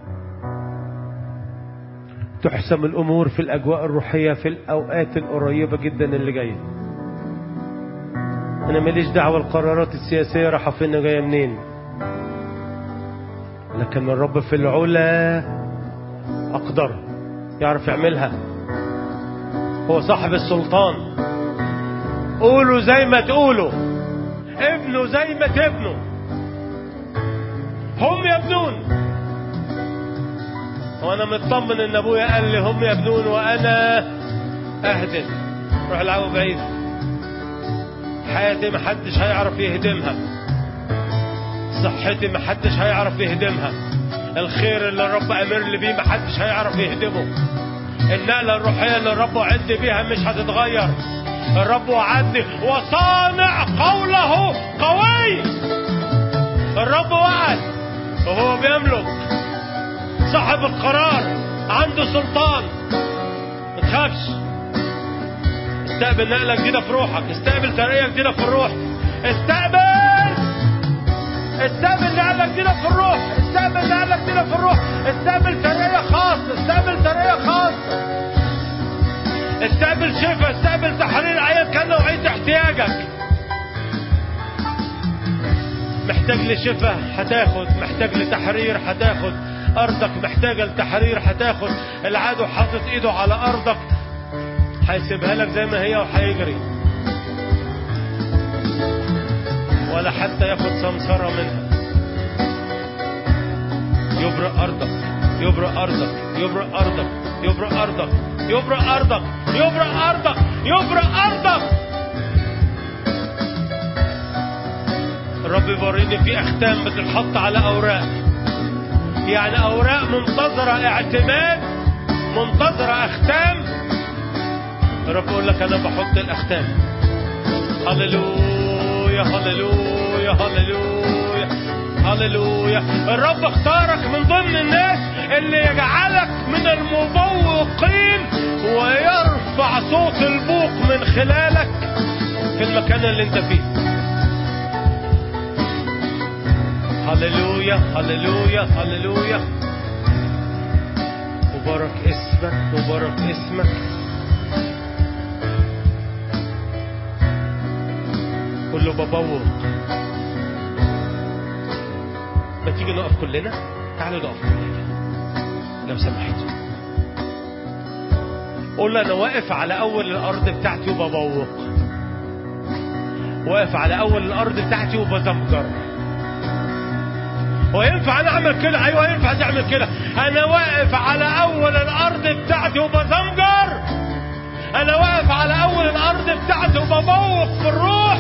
تحسم الأمور في الأجواء الروحية في الأوقات القريبة جدا اللي جاية انا ماليش دعوه القرارات السياسيه رايحه فين جايه منين لكن الرب في العلا اقدر يعرف يعملها هو صاحب السلطان قولوا زي ما تقولوا ابنوا زي ما تبنوا هم يبنون وانا مطمن ان ابويا قال لي هم يبنون وانا اهدم روح العبوا بعيد حياتي محدش هيعرف يهدمها صحتي محدش هيعرف يهدمها الخير اللي الرب امر لي بيه محدش هيعرف يهدمه النقلة الروحية اللي الرب وعد بيها مش هتتغير الرب وعدني وصانع قوله قوي الرب وعد وهو بيملك صاحب القرار عنده سلطان ما تخافش استقبل نقلة جديدة في روحك استقبل ترقية جديدة في الروح استقبل استقبل نقلة جديدة في الروح استقبل نقلة جديدة في الروح استقبل ترقية خاصة استقبل ترقية خاصة استقبل شفاء استقبل تحرير ايا كان نوعية احتياجك محتاج لشفاء هتاخد محتاج لتحرير هتاخد ارضك محتاجة لتحرير هتاخد العدو حاطط ايده على ارضك هيسيبها لك زي ما هي وهيجري ولا حتى ياخد سمسرة منها يبرق أرضك يبرق أرضك يبرق أرضك يبرق أرضك يبرق أرضك يبرق أرضك يبرق أرضك الرب يوريني في أختام بتتحط على أوراق يعني أوراق منتظرة اعتماد منتظرة أختام الرب يقول لك أنا بحط الأختام هللويا هللويا هللويا هللويا الرب اختارك من ضمن الناس اللي يجعلك من المبوقين ويرفع صوت البوق من خلالك في المكان اللي انت فيه هللويا هللويا هللويا مبارك اسمك مبارك اسمك قول له ببوق ما تيجي نقف كلنا تعالوا نقف كلنا لو سمحت قول له انا واقف على اول الارض بتاعتي وببوق واقف على اول الارض بتاعتي وبزمجر هو ينفع انا اعمل كده ايوه ينفع تعمل كده انا واقف على اول الارض بتاعتي وبزمجر انا واقف على اول الارض بتاعتي وببوق في الروح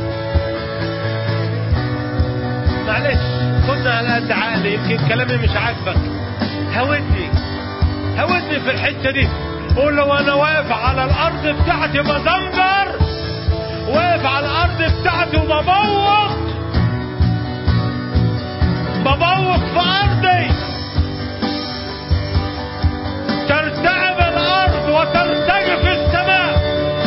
معلش خدنا على قد عقلي يمكن كلامي مش عاجبك هودني هودني في الحته دي قول له انا واقف على الارض بتاعتي بزمجر واقف على الارض بتاعتي وببوق ببوق في ارضي ترتعب الارض وترتجف السماء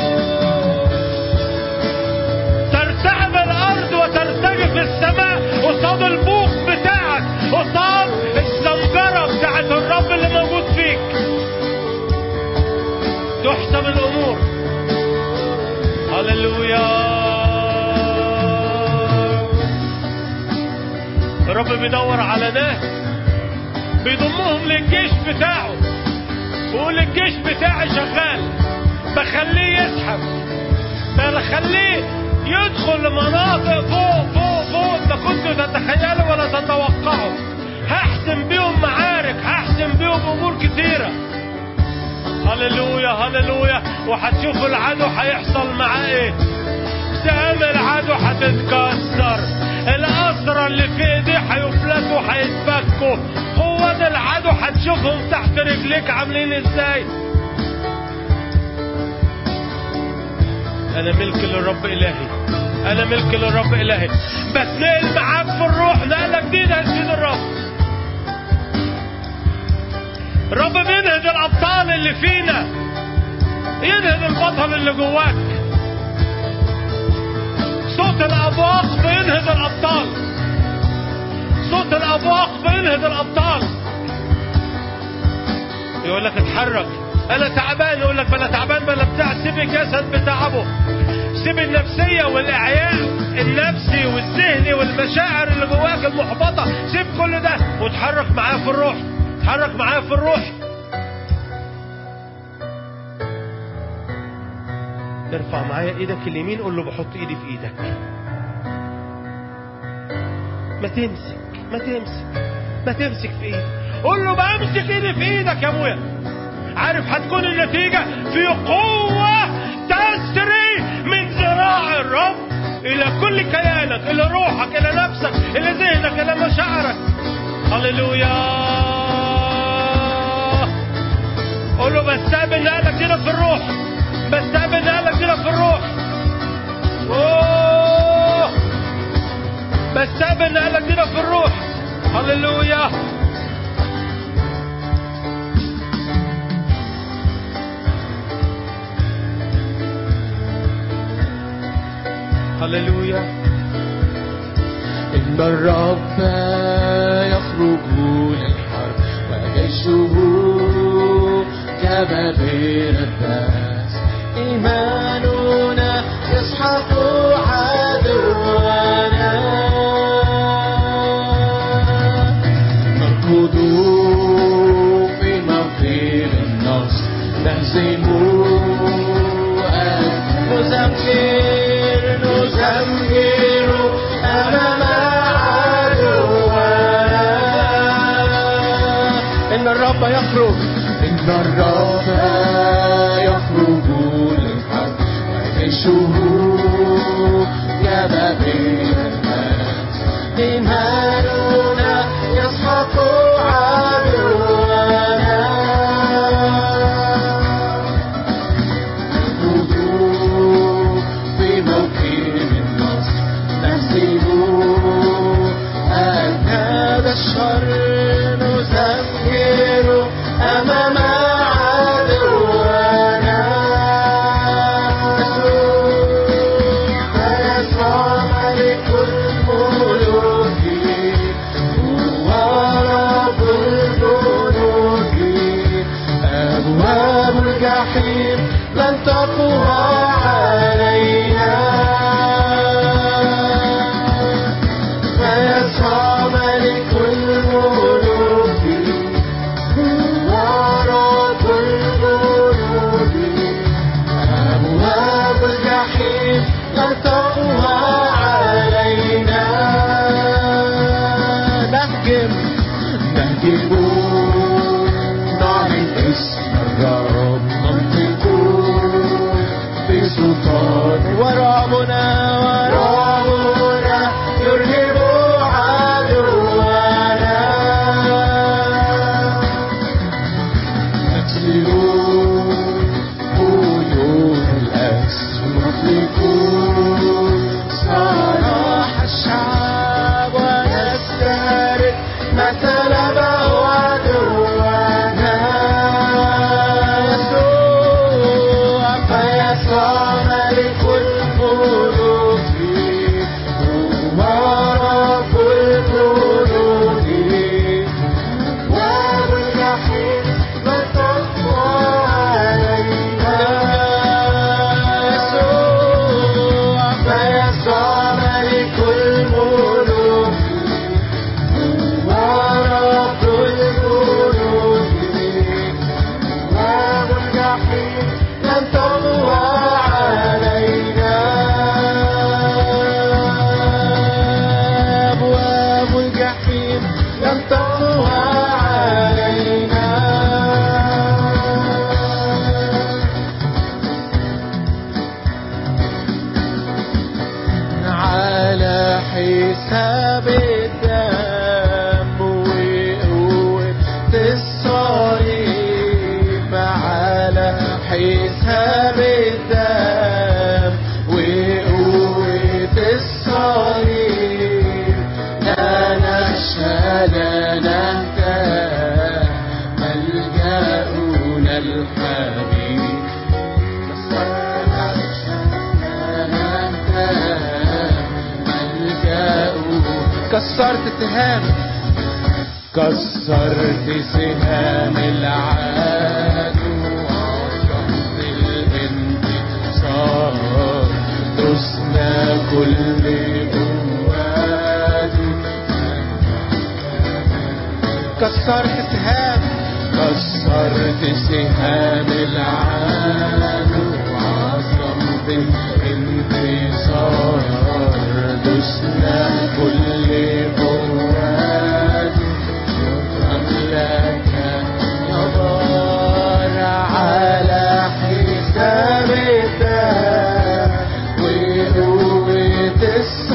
ترتعب الارض وترتجف السماء قصاد البوق بتاعك قصاد الزمجرة بتاعت الرب اللي موجود فيك تحسب الامور هللويا الرب بيدور على ناس بيضمهم للجيش بتاعه ويقول الجيش بتاعي شغال بخليه يسحب بخليه يدخل لمناطق فوق فوق فوق ما كنتوا تتخيلوا ولا تتوقعوا هحسم بيهم معارك هحسم بيهم امور كتيره هللويا هللويا وهتشوفوا العدو هيحصل معاه ايه سهام العدو هتتكسر الأسرى اللي في ايديه هيفلتوا هيتفكوا قوات العدو هتشوفهم تحت رجليك عاملين ازاي انا ملك للرب الهي انا ملك للرب الهي بتنقل معاك في الروح نقله جديده يا سيد الرب الرب بينهض الابطال اللي فينا ينهض البطل اللي جواك صوت الابواق بينهض الابطال صوت الابواق بينهض الابطال يقول لك اتحرك انا تعبان يقول لك بلا تعبان بلا بتاع سيب الجسد بتعبه سيب النفسية والإعياء النفسي والذهني والمشاعر اللي جواك المحبطة سيب كل ده وتحرك معاه في الروح اتحرك معاه في الروح ارفع معايا ايدك اليمين قول له بحط ايدي في ايدك ما تمسك ما تمسك ما تمسك في ايدي قول له بمسك ايدي في ايدك يا ابويا عارف هتكون النتيجة في قوة تسري من ذراع الرب إلى كل كيانك إلى روحك إلى نفسك إلى ذهنك إلى مشاعرك هللويا قول له بستقبل نقلك كده في الروح بستقبل نقلك كده في الروح أوه بستقبل نقلك كده في الروح هللويا هللويا إن الرب يخرج للحرب وجيشه كبابير الباس إيماننا يسحق عدونا نركض في موكب النصر نهزم نزمجر نزمجر أمام عدونا إن الرب يخرج إن الرب يخرج للحرب وجيشه كبابير الناس إيماننا يسحق عدونا نركض في موكب النصر نهزم أجناد الشر نزمجر أمام عدونا فيسوع ملك الملوك هو رب الجنود أبواب الجحيم لن تقوى علينا فيسوع ملك الملوك هو رب الجنود أبواب الجحيم لن تقوى علينا نهجم نهجم نعلن اسم الرب ننطق بسلطان ورعبنا ورعبنا يرهب عدونا نكسرون قيود الأسر نطلقون سراح الشعب ونستهرب ما طلبه عدونا يسوع فيسوع ملك الملوك هو رب الجنود أبواب الجحيم لن تقوى علينا يسوع فيسوع ملك الملوك هو رب الجنود أبواب الجحيم لن تقوى علينا أبواب الجحيم لن تقوى علينا على حساب الدم وقوة الصليب على حساب الدم وقوة الصليب لا نخشى لا نهتم ملجأنا الحبيب كسرت اتهام كسرت سهام العدو وعشقت الانتصار كل قواتي كسرت سهام كسرت سهام العالم وعظمت الانتصار دسنا كل قواتي شكرا لك يا بار على حساب الدم وقوة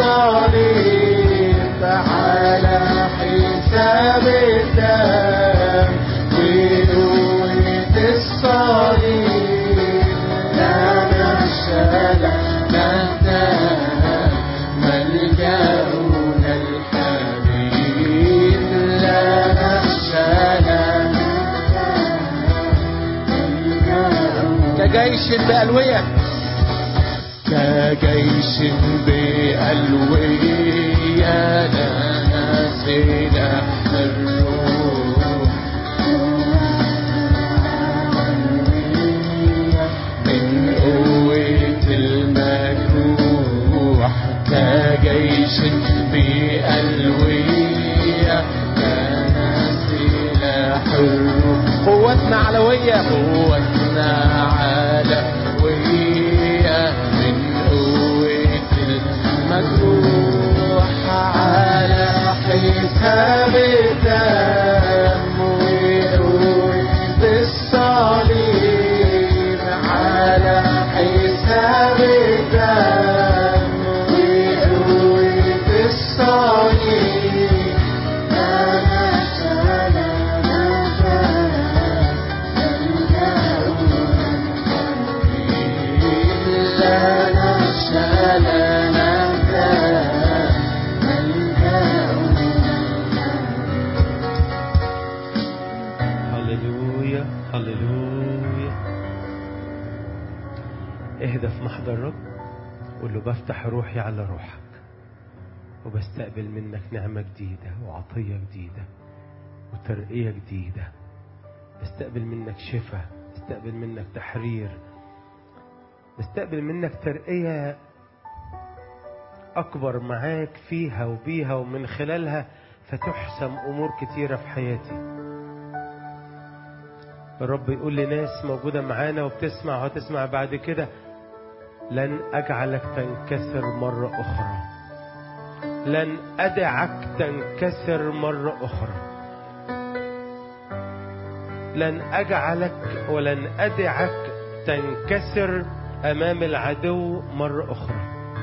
الصليب على حساب الدم وقوة الصليب لا نخشى لا نهتم ملجأنا الحبيب لا نخشى لا كجيش بألوية كجيش بألوية لنا سلاح الروح من قوة المجروح كجيش بألوية لنا سلاح الروح قوتنا علوية قوتنا علوية من قوة المجروح على حساب الدم وقوة الصليب على حساب الدم وقوة الصليب لا نخشى لا نهتم هللويا هللويا اهدى في محضر الرب قول له بفتح روحي على روحك وبستقبل منك نعمة جديدة وعطية جديدة وترقية جديدة بستقبل منك شفاء بستقبل منك تحرير بستقبل منك ترقية أكبر معاك فيها وبيها ومن خلالها فتحسم أمور كتيرة في حياتي الرب يقول لناس موجودة معانا وبتسمع وهتسمع بعد كده لن أجعلك تنكسر مرة أخرى لن أدعك تنكسر مرة أخرى لن أجعلك ولن أدعك تنكسر أمام العدو مرة أخرى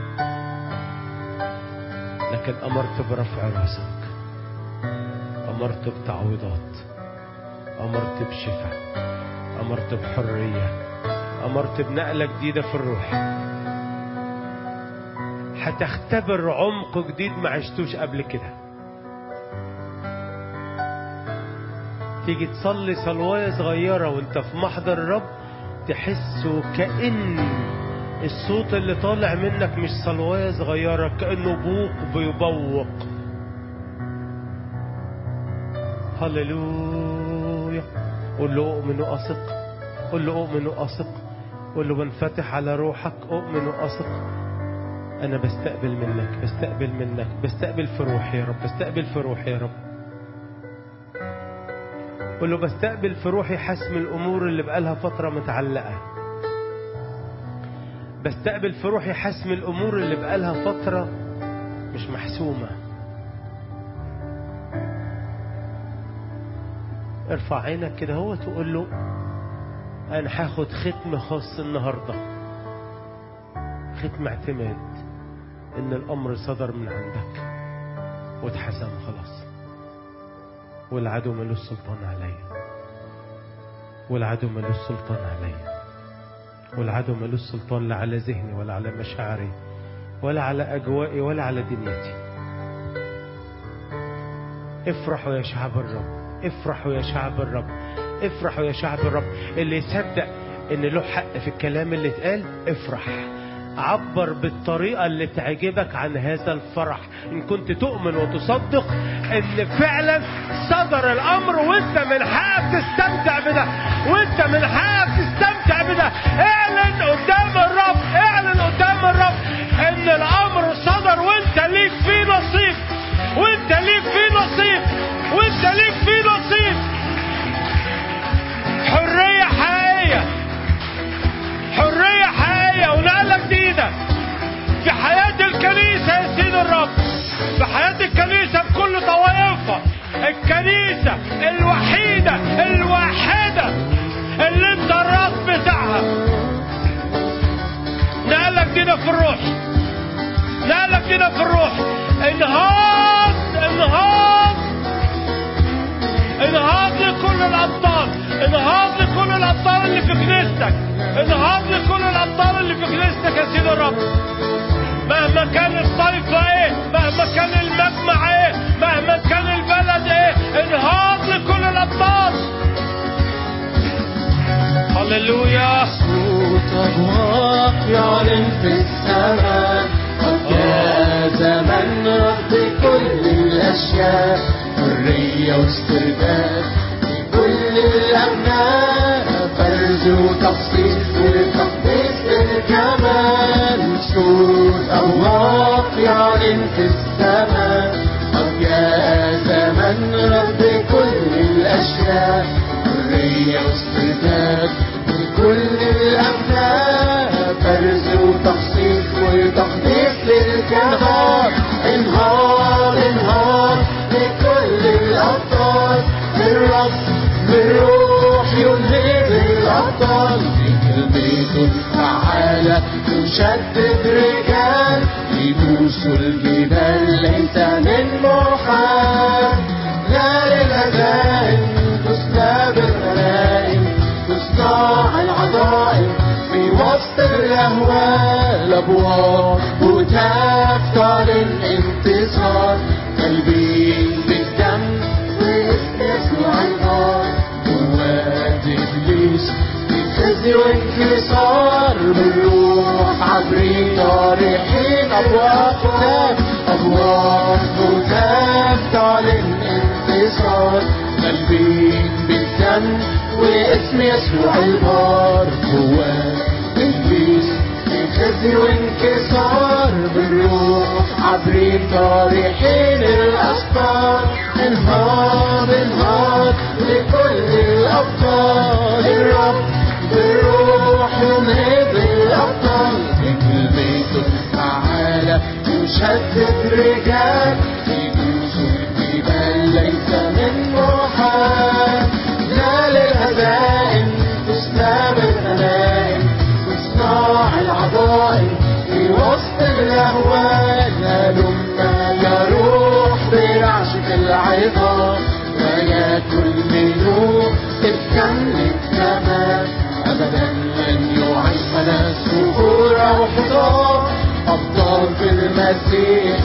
لكن أمرت برفع راسك أمرت بتعويضات أمرت بشفاء أمرت بحرية أمرت بنقلة جديدة في الروح هتختبر عمق جديد ما عشتوش قبل كده تيجي تصلي صلواية صغيرة وانت في محضر الرب تحس كأن الصوت اللي طالع منك مش صلواية صغيرة كأنه بوق بيبوق هللويا قول له أؤمن وأثق قول له أؤمن وأثق قول له بنفتح على روحك أؤمن وأثق أنا بستقبل منك بستقبل منك بستقبل في روحي يا رب بستقبل في روحي يا رب قول له بستقبل في روحي حسم الأمور اللي بقالها فترة متعلقة بستقبل في روحي حسم الأمور اللي بقالها فترة مش محسومة ارفع عينك كده هو تقول له أنا هاخد ختم خاص النهاردة ختم اعتماد إن الأمر صدر من عندك واتحسم خلاص والعدو ملوش سلطان عليا والعدو ملوش سلطان عليا والعدو ملوش سلطان لا على ذهني ولا على مشاعري ولا على أجوائي ولا على دنيتي افرحوا يا شعب الرب افرحوا يا شعب الرب افرحوا يا شعب الرب اللي يصدق ان له حق في الكلام اللي اتقال افرح عبر بالطريقة اللي تعجبك عن هذا الفرح إن كنت تؤمن وتصدق إن فعلا صدر الأمر وأنت من حقك تستمتع بده وأنت من حقك تستمتع بده اعلن قدام الرب اعلن قدام الرب إن الأمر في حياة الكنيسة بكل طوائفها الكنيسة الوحيدة الواحدة اللي انت الراس بتاعها نقلك دينا في الروح نقلك دينا في الروح انهاض انهاض انهاض لكل الابطال انهاض لكل الابطال اللي في كنيستك انهاض لكل الابطال اللي في كنيستك يا سيد الرب مهما كان الطائفة ايه مهما كان المجمع ايه مهما كان البلد ايه انهاض لكل الابطال هللويا صوت أبواق يعلن في السماء قد جاء زمن رد كل الأشياء حرية واسترداد لكل الأبناء فرز وتخصيص وتقديس للكمال صوت أبواق يعلن في السماء قد جاء زمن رد كل الأشياء حرية واسترداد لكل الأبناء فرز وتخصيص وتقديس للكمال انهار انهار لكل الأبطال الرب بالروح ينهض الأبطال بكلمته الفعالة تشدد رجال يدوسوا الجبال ليس من محال لا للهزائم تسلب الغنائم تصنع العظائم في وسط الأهوال أبواب هتاف تعلن انتصار قلبي بالدم واسم يسوع النار قوات إبليس بخزي وانكسار بالروح عبري طارحين أبواب هتاف أبواب هتاف تعلن انتصار قلبي بالدم واسم يسوع البار قوات إبليس خزي وانكسار بالروح عبري طارحين الأسطار انهار انهار لكل الأبطال الرب بالروح ينهض الأبطال بكلمته الفعالة يشدد رجال يدوسوا الجبال ليس من محال لا للهزائم تسلب الغنائم تصنع العظائم في وسط الأهوال هلما يا روح برعشة العظام ويا كل نور تتكمل تمام أبدا لن يعيقنا سهول أو حصار أبطال في المسيح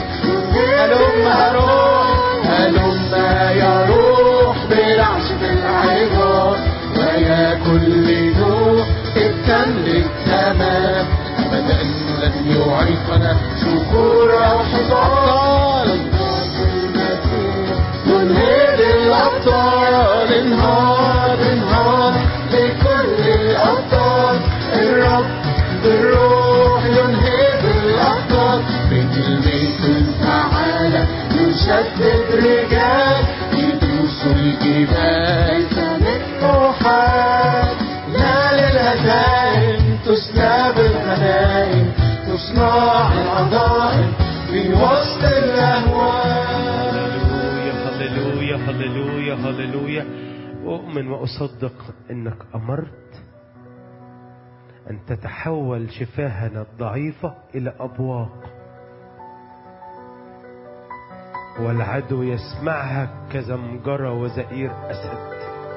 هلما روح هلما يا روح برعشة العظام ويا كل نور تتكمل تمام أبدا لن يعيقنا سكور أو حصار ينهض الأبطال انهار انهار لكل الأبطال الرب بالروح ينهض الأبطال بكلمته الفعالة يشدد رجال يدوسوا الجبال ليس من محال لا للهزائم تسلب الغنائم تصنع العظائم في وسط الأهوال هللويا هللويا هللويا هللويا أؤمن وأصدق أنك أمرت أن تتحول شفاهنا الضعيفة إلى أبواق والعدو يسمعها كزمجرة وزئير أسد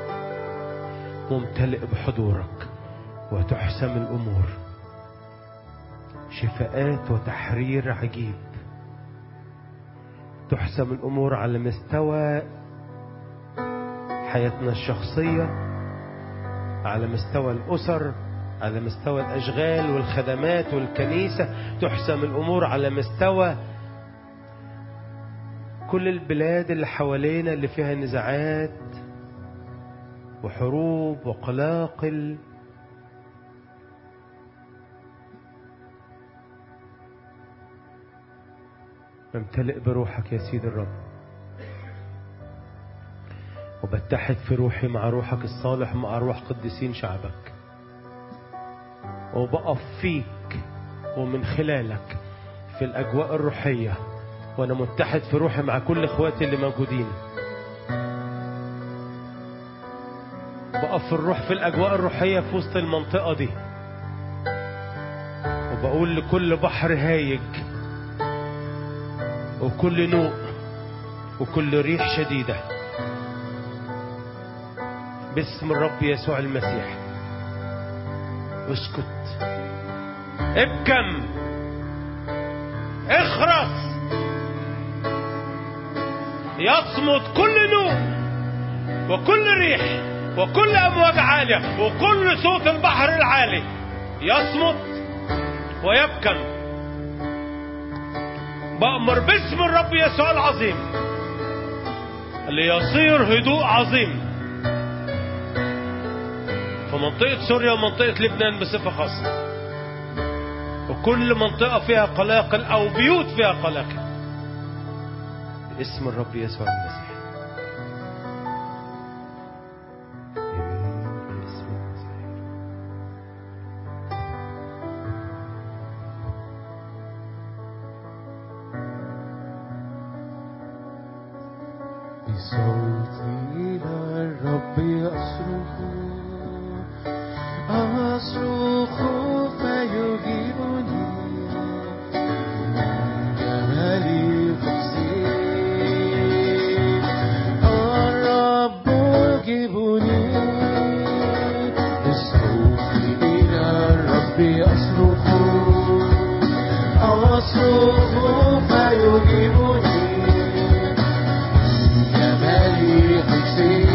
ممتلئ بحضورك وتحسم الأمور شفاءات وتحرير عجيب تحسم الأمور على مستوى حياتنا الشخصية على مستوى الأسر على مستوى الأشغال والخدمات والكنيسة تحسم الأمور على مستوى كل البلاد اللي حوالينا اللي فيها نزاعات وحروب وقلاقل بمتلئ بروحك يا سيد الرب وبتحد في روحي مع روحك الصالح مع روح قديسين شعبك وبقف فيك ومن خلالك في الأجواء الروحية وانا متحد في روحي مع كل اخواتي اللي موجودين بقف في الروح في الاجواء الروحيه في وسط المنطقه دي وبقول لكل بحر هايج وكل نوء وكل ريح شديده باسم الرب يسوع المسيح اسكت ابكم اخرس يصمت كل نوع وكل ريح وكل امواج عاليه وكل صوت البحر العالي يصمت ويبكم بأمر باسم الرب يسوع العظيم ليصير هدوء عظيم في منطقة سوريا ومنطقة لبنان بصفة خاصة وكل منطقة فيها قلاقل أو بيوت فيها قلاقل باسم الرب يسوع المسيح باسم المسيح. بصوتي إلى الرب أصرخ أصرخ فيجيبني من جمال قدسي الرب يجيبني بصوتي إلى الرب أصرخ أصرخ فيجيبني جمالي قدسي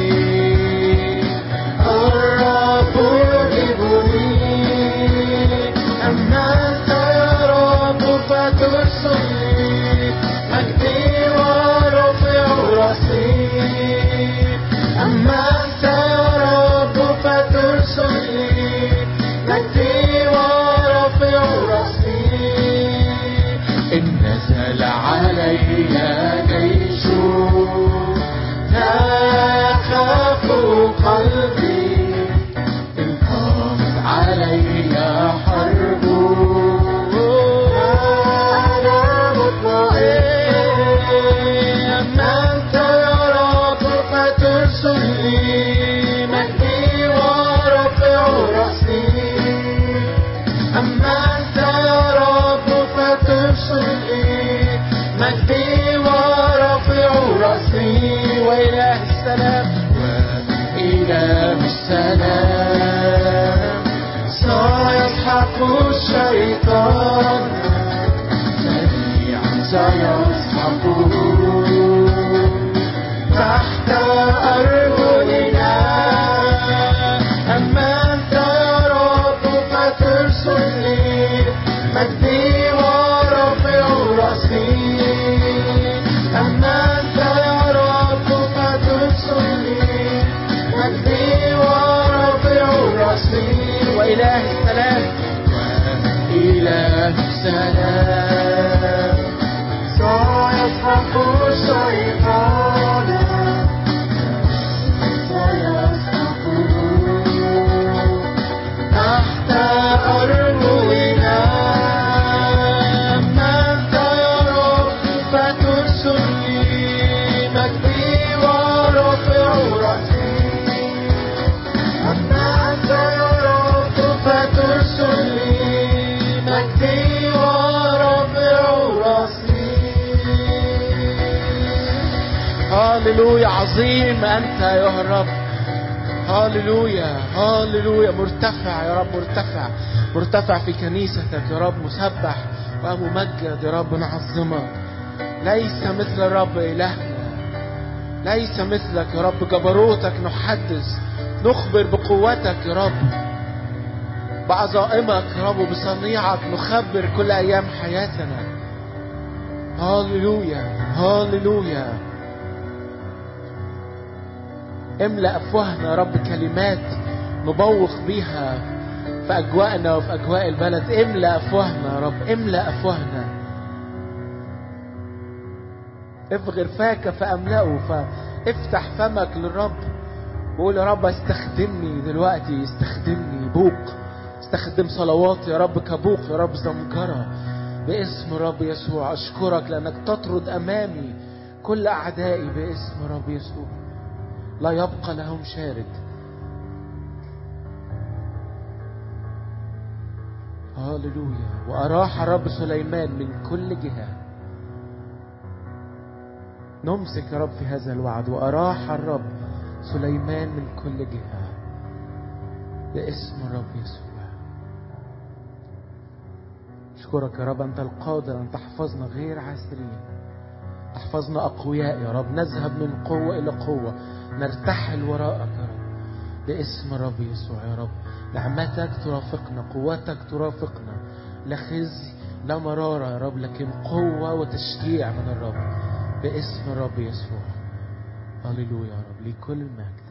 الرب يجيبني أما أنت يا رب فترسلني مجدي ورفع راسي أما أنت يا رب فترسلني مجدي ورفع راسي إن نزل علي جيش تخاف قلبي إن قامت علي حرب أنا مطمئن أما أنت يا رب فترسلني مجدي ورفع رأسي أما أنت يا رب فترسلني مجدي ورفع رأسي وإله السلام وإله السلام سيسحق الشيطان سريعا سيسحقه تحت أرجلنا أما أنت يا رب فترسلني مجدي ورفع رأسي أما أنت يا رب فترسلني مجدي ورفع رأسي وإله السلام وإله السلام سيسحق الشيطان سيسحقه تحت أرجلنا أما أنت يا رب فترسلني مجدي ورفع رأسي أما أنت يا رب فترسلني مجدي ورفع رأسي هاللويا عظيم أنت يا رب هاللويا هاللويا مرتفع يا رب مرتفع مرتفع في كنيستك يا رب مسبح وممجد يا رب نعظمك ليس مثل الرب إلهنا ليس مثلك يا رب جبروتك نحدث نخبر بقوتك يا رب بعظائمك يا رب وبصنيعك نخبر كل أيام حياتنا هاللويا هاللويا املأ أفواهنا يا رب كلمات نبوخ بيها في أجواءنا وفي أجواء البلد املأ أفواهنا يا رب املأ أفواهنا افغر فاك فأملأه فافتح فمك للرب وقول يا رب استخدمني دلوقتي استخدمني بوق استخدم صلواتي يا رب كبوق يا رب زمجرة باسم رب يسوع أشكرك لأنك تطرد أمامي كل أعدائي باسم رب يسوع لا يبقى لهم شارد هاللويا وأراح الرب سليمان من كل جهة نمسك يا رب في هذا الوعد وأراح الرب سليمان من كل جهة باسم الرب يسوع أشكرك يا رب أنت القادر أن تحفظنا غير عاسرين تحفظنا أقوياء يا رب نذهب من قوة إلى قوة نرتحل وراءك يا رب باسم الرب يسوع يا رب نعمتك ترافقنا قوتك ترافقنا لا خزي لا مرارة يا رب لكن قوة وتشجيع من الرب باسم الرب يسوع هللويا يا رب لكل المجد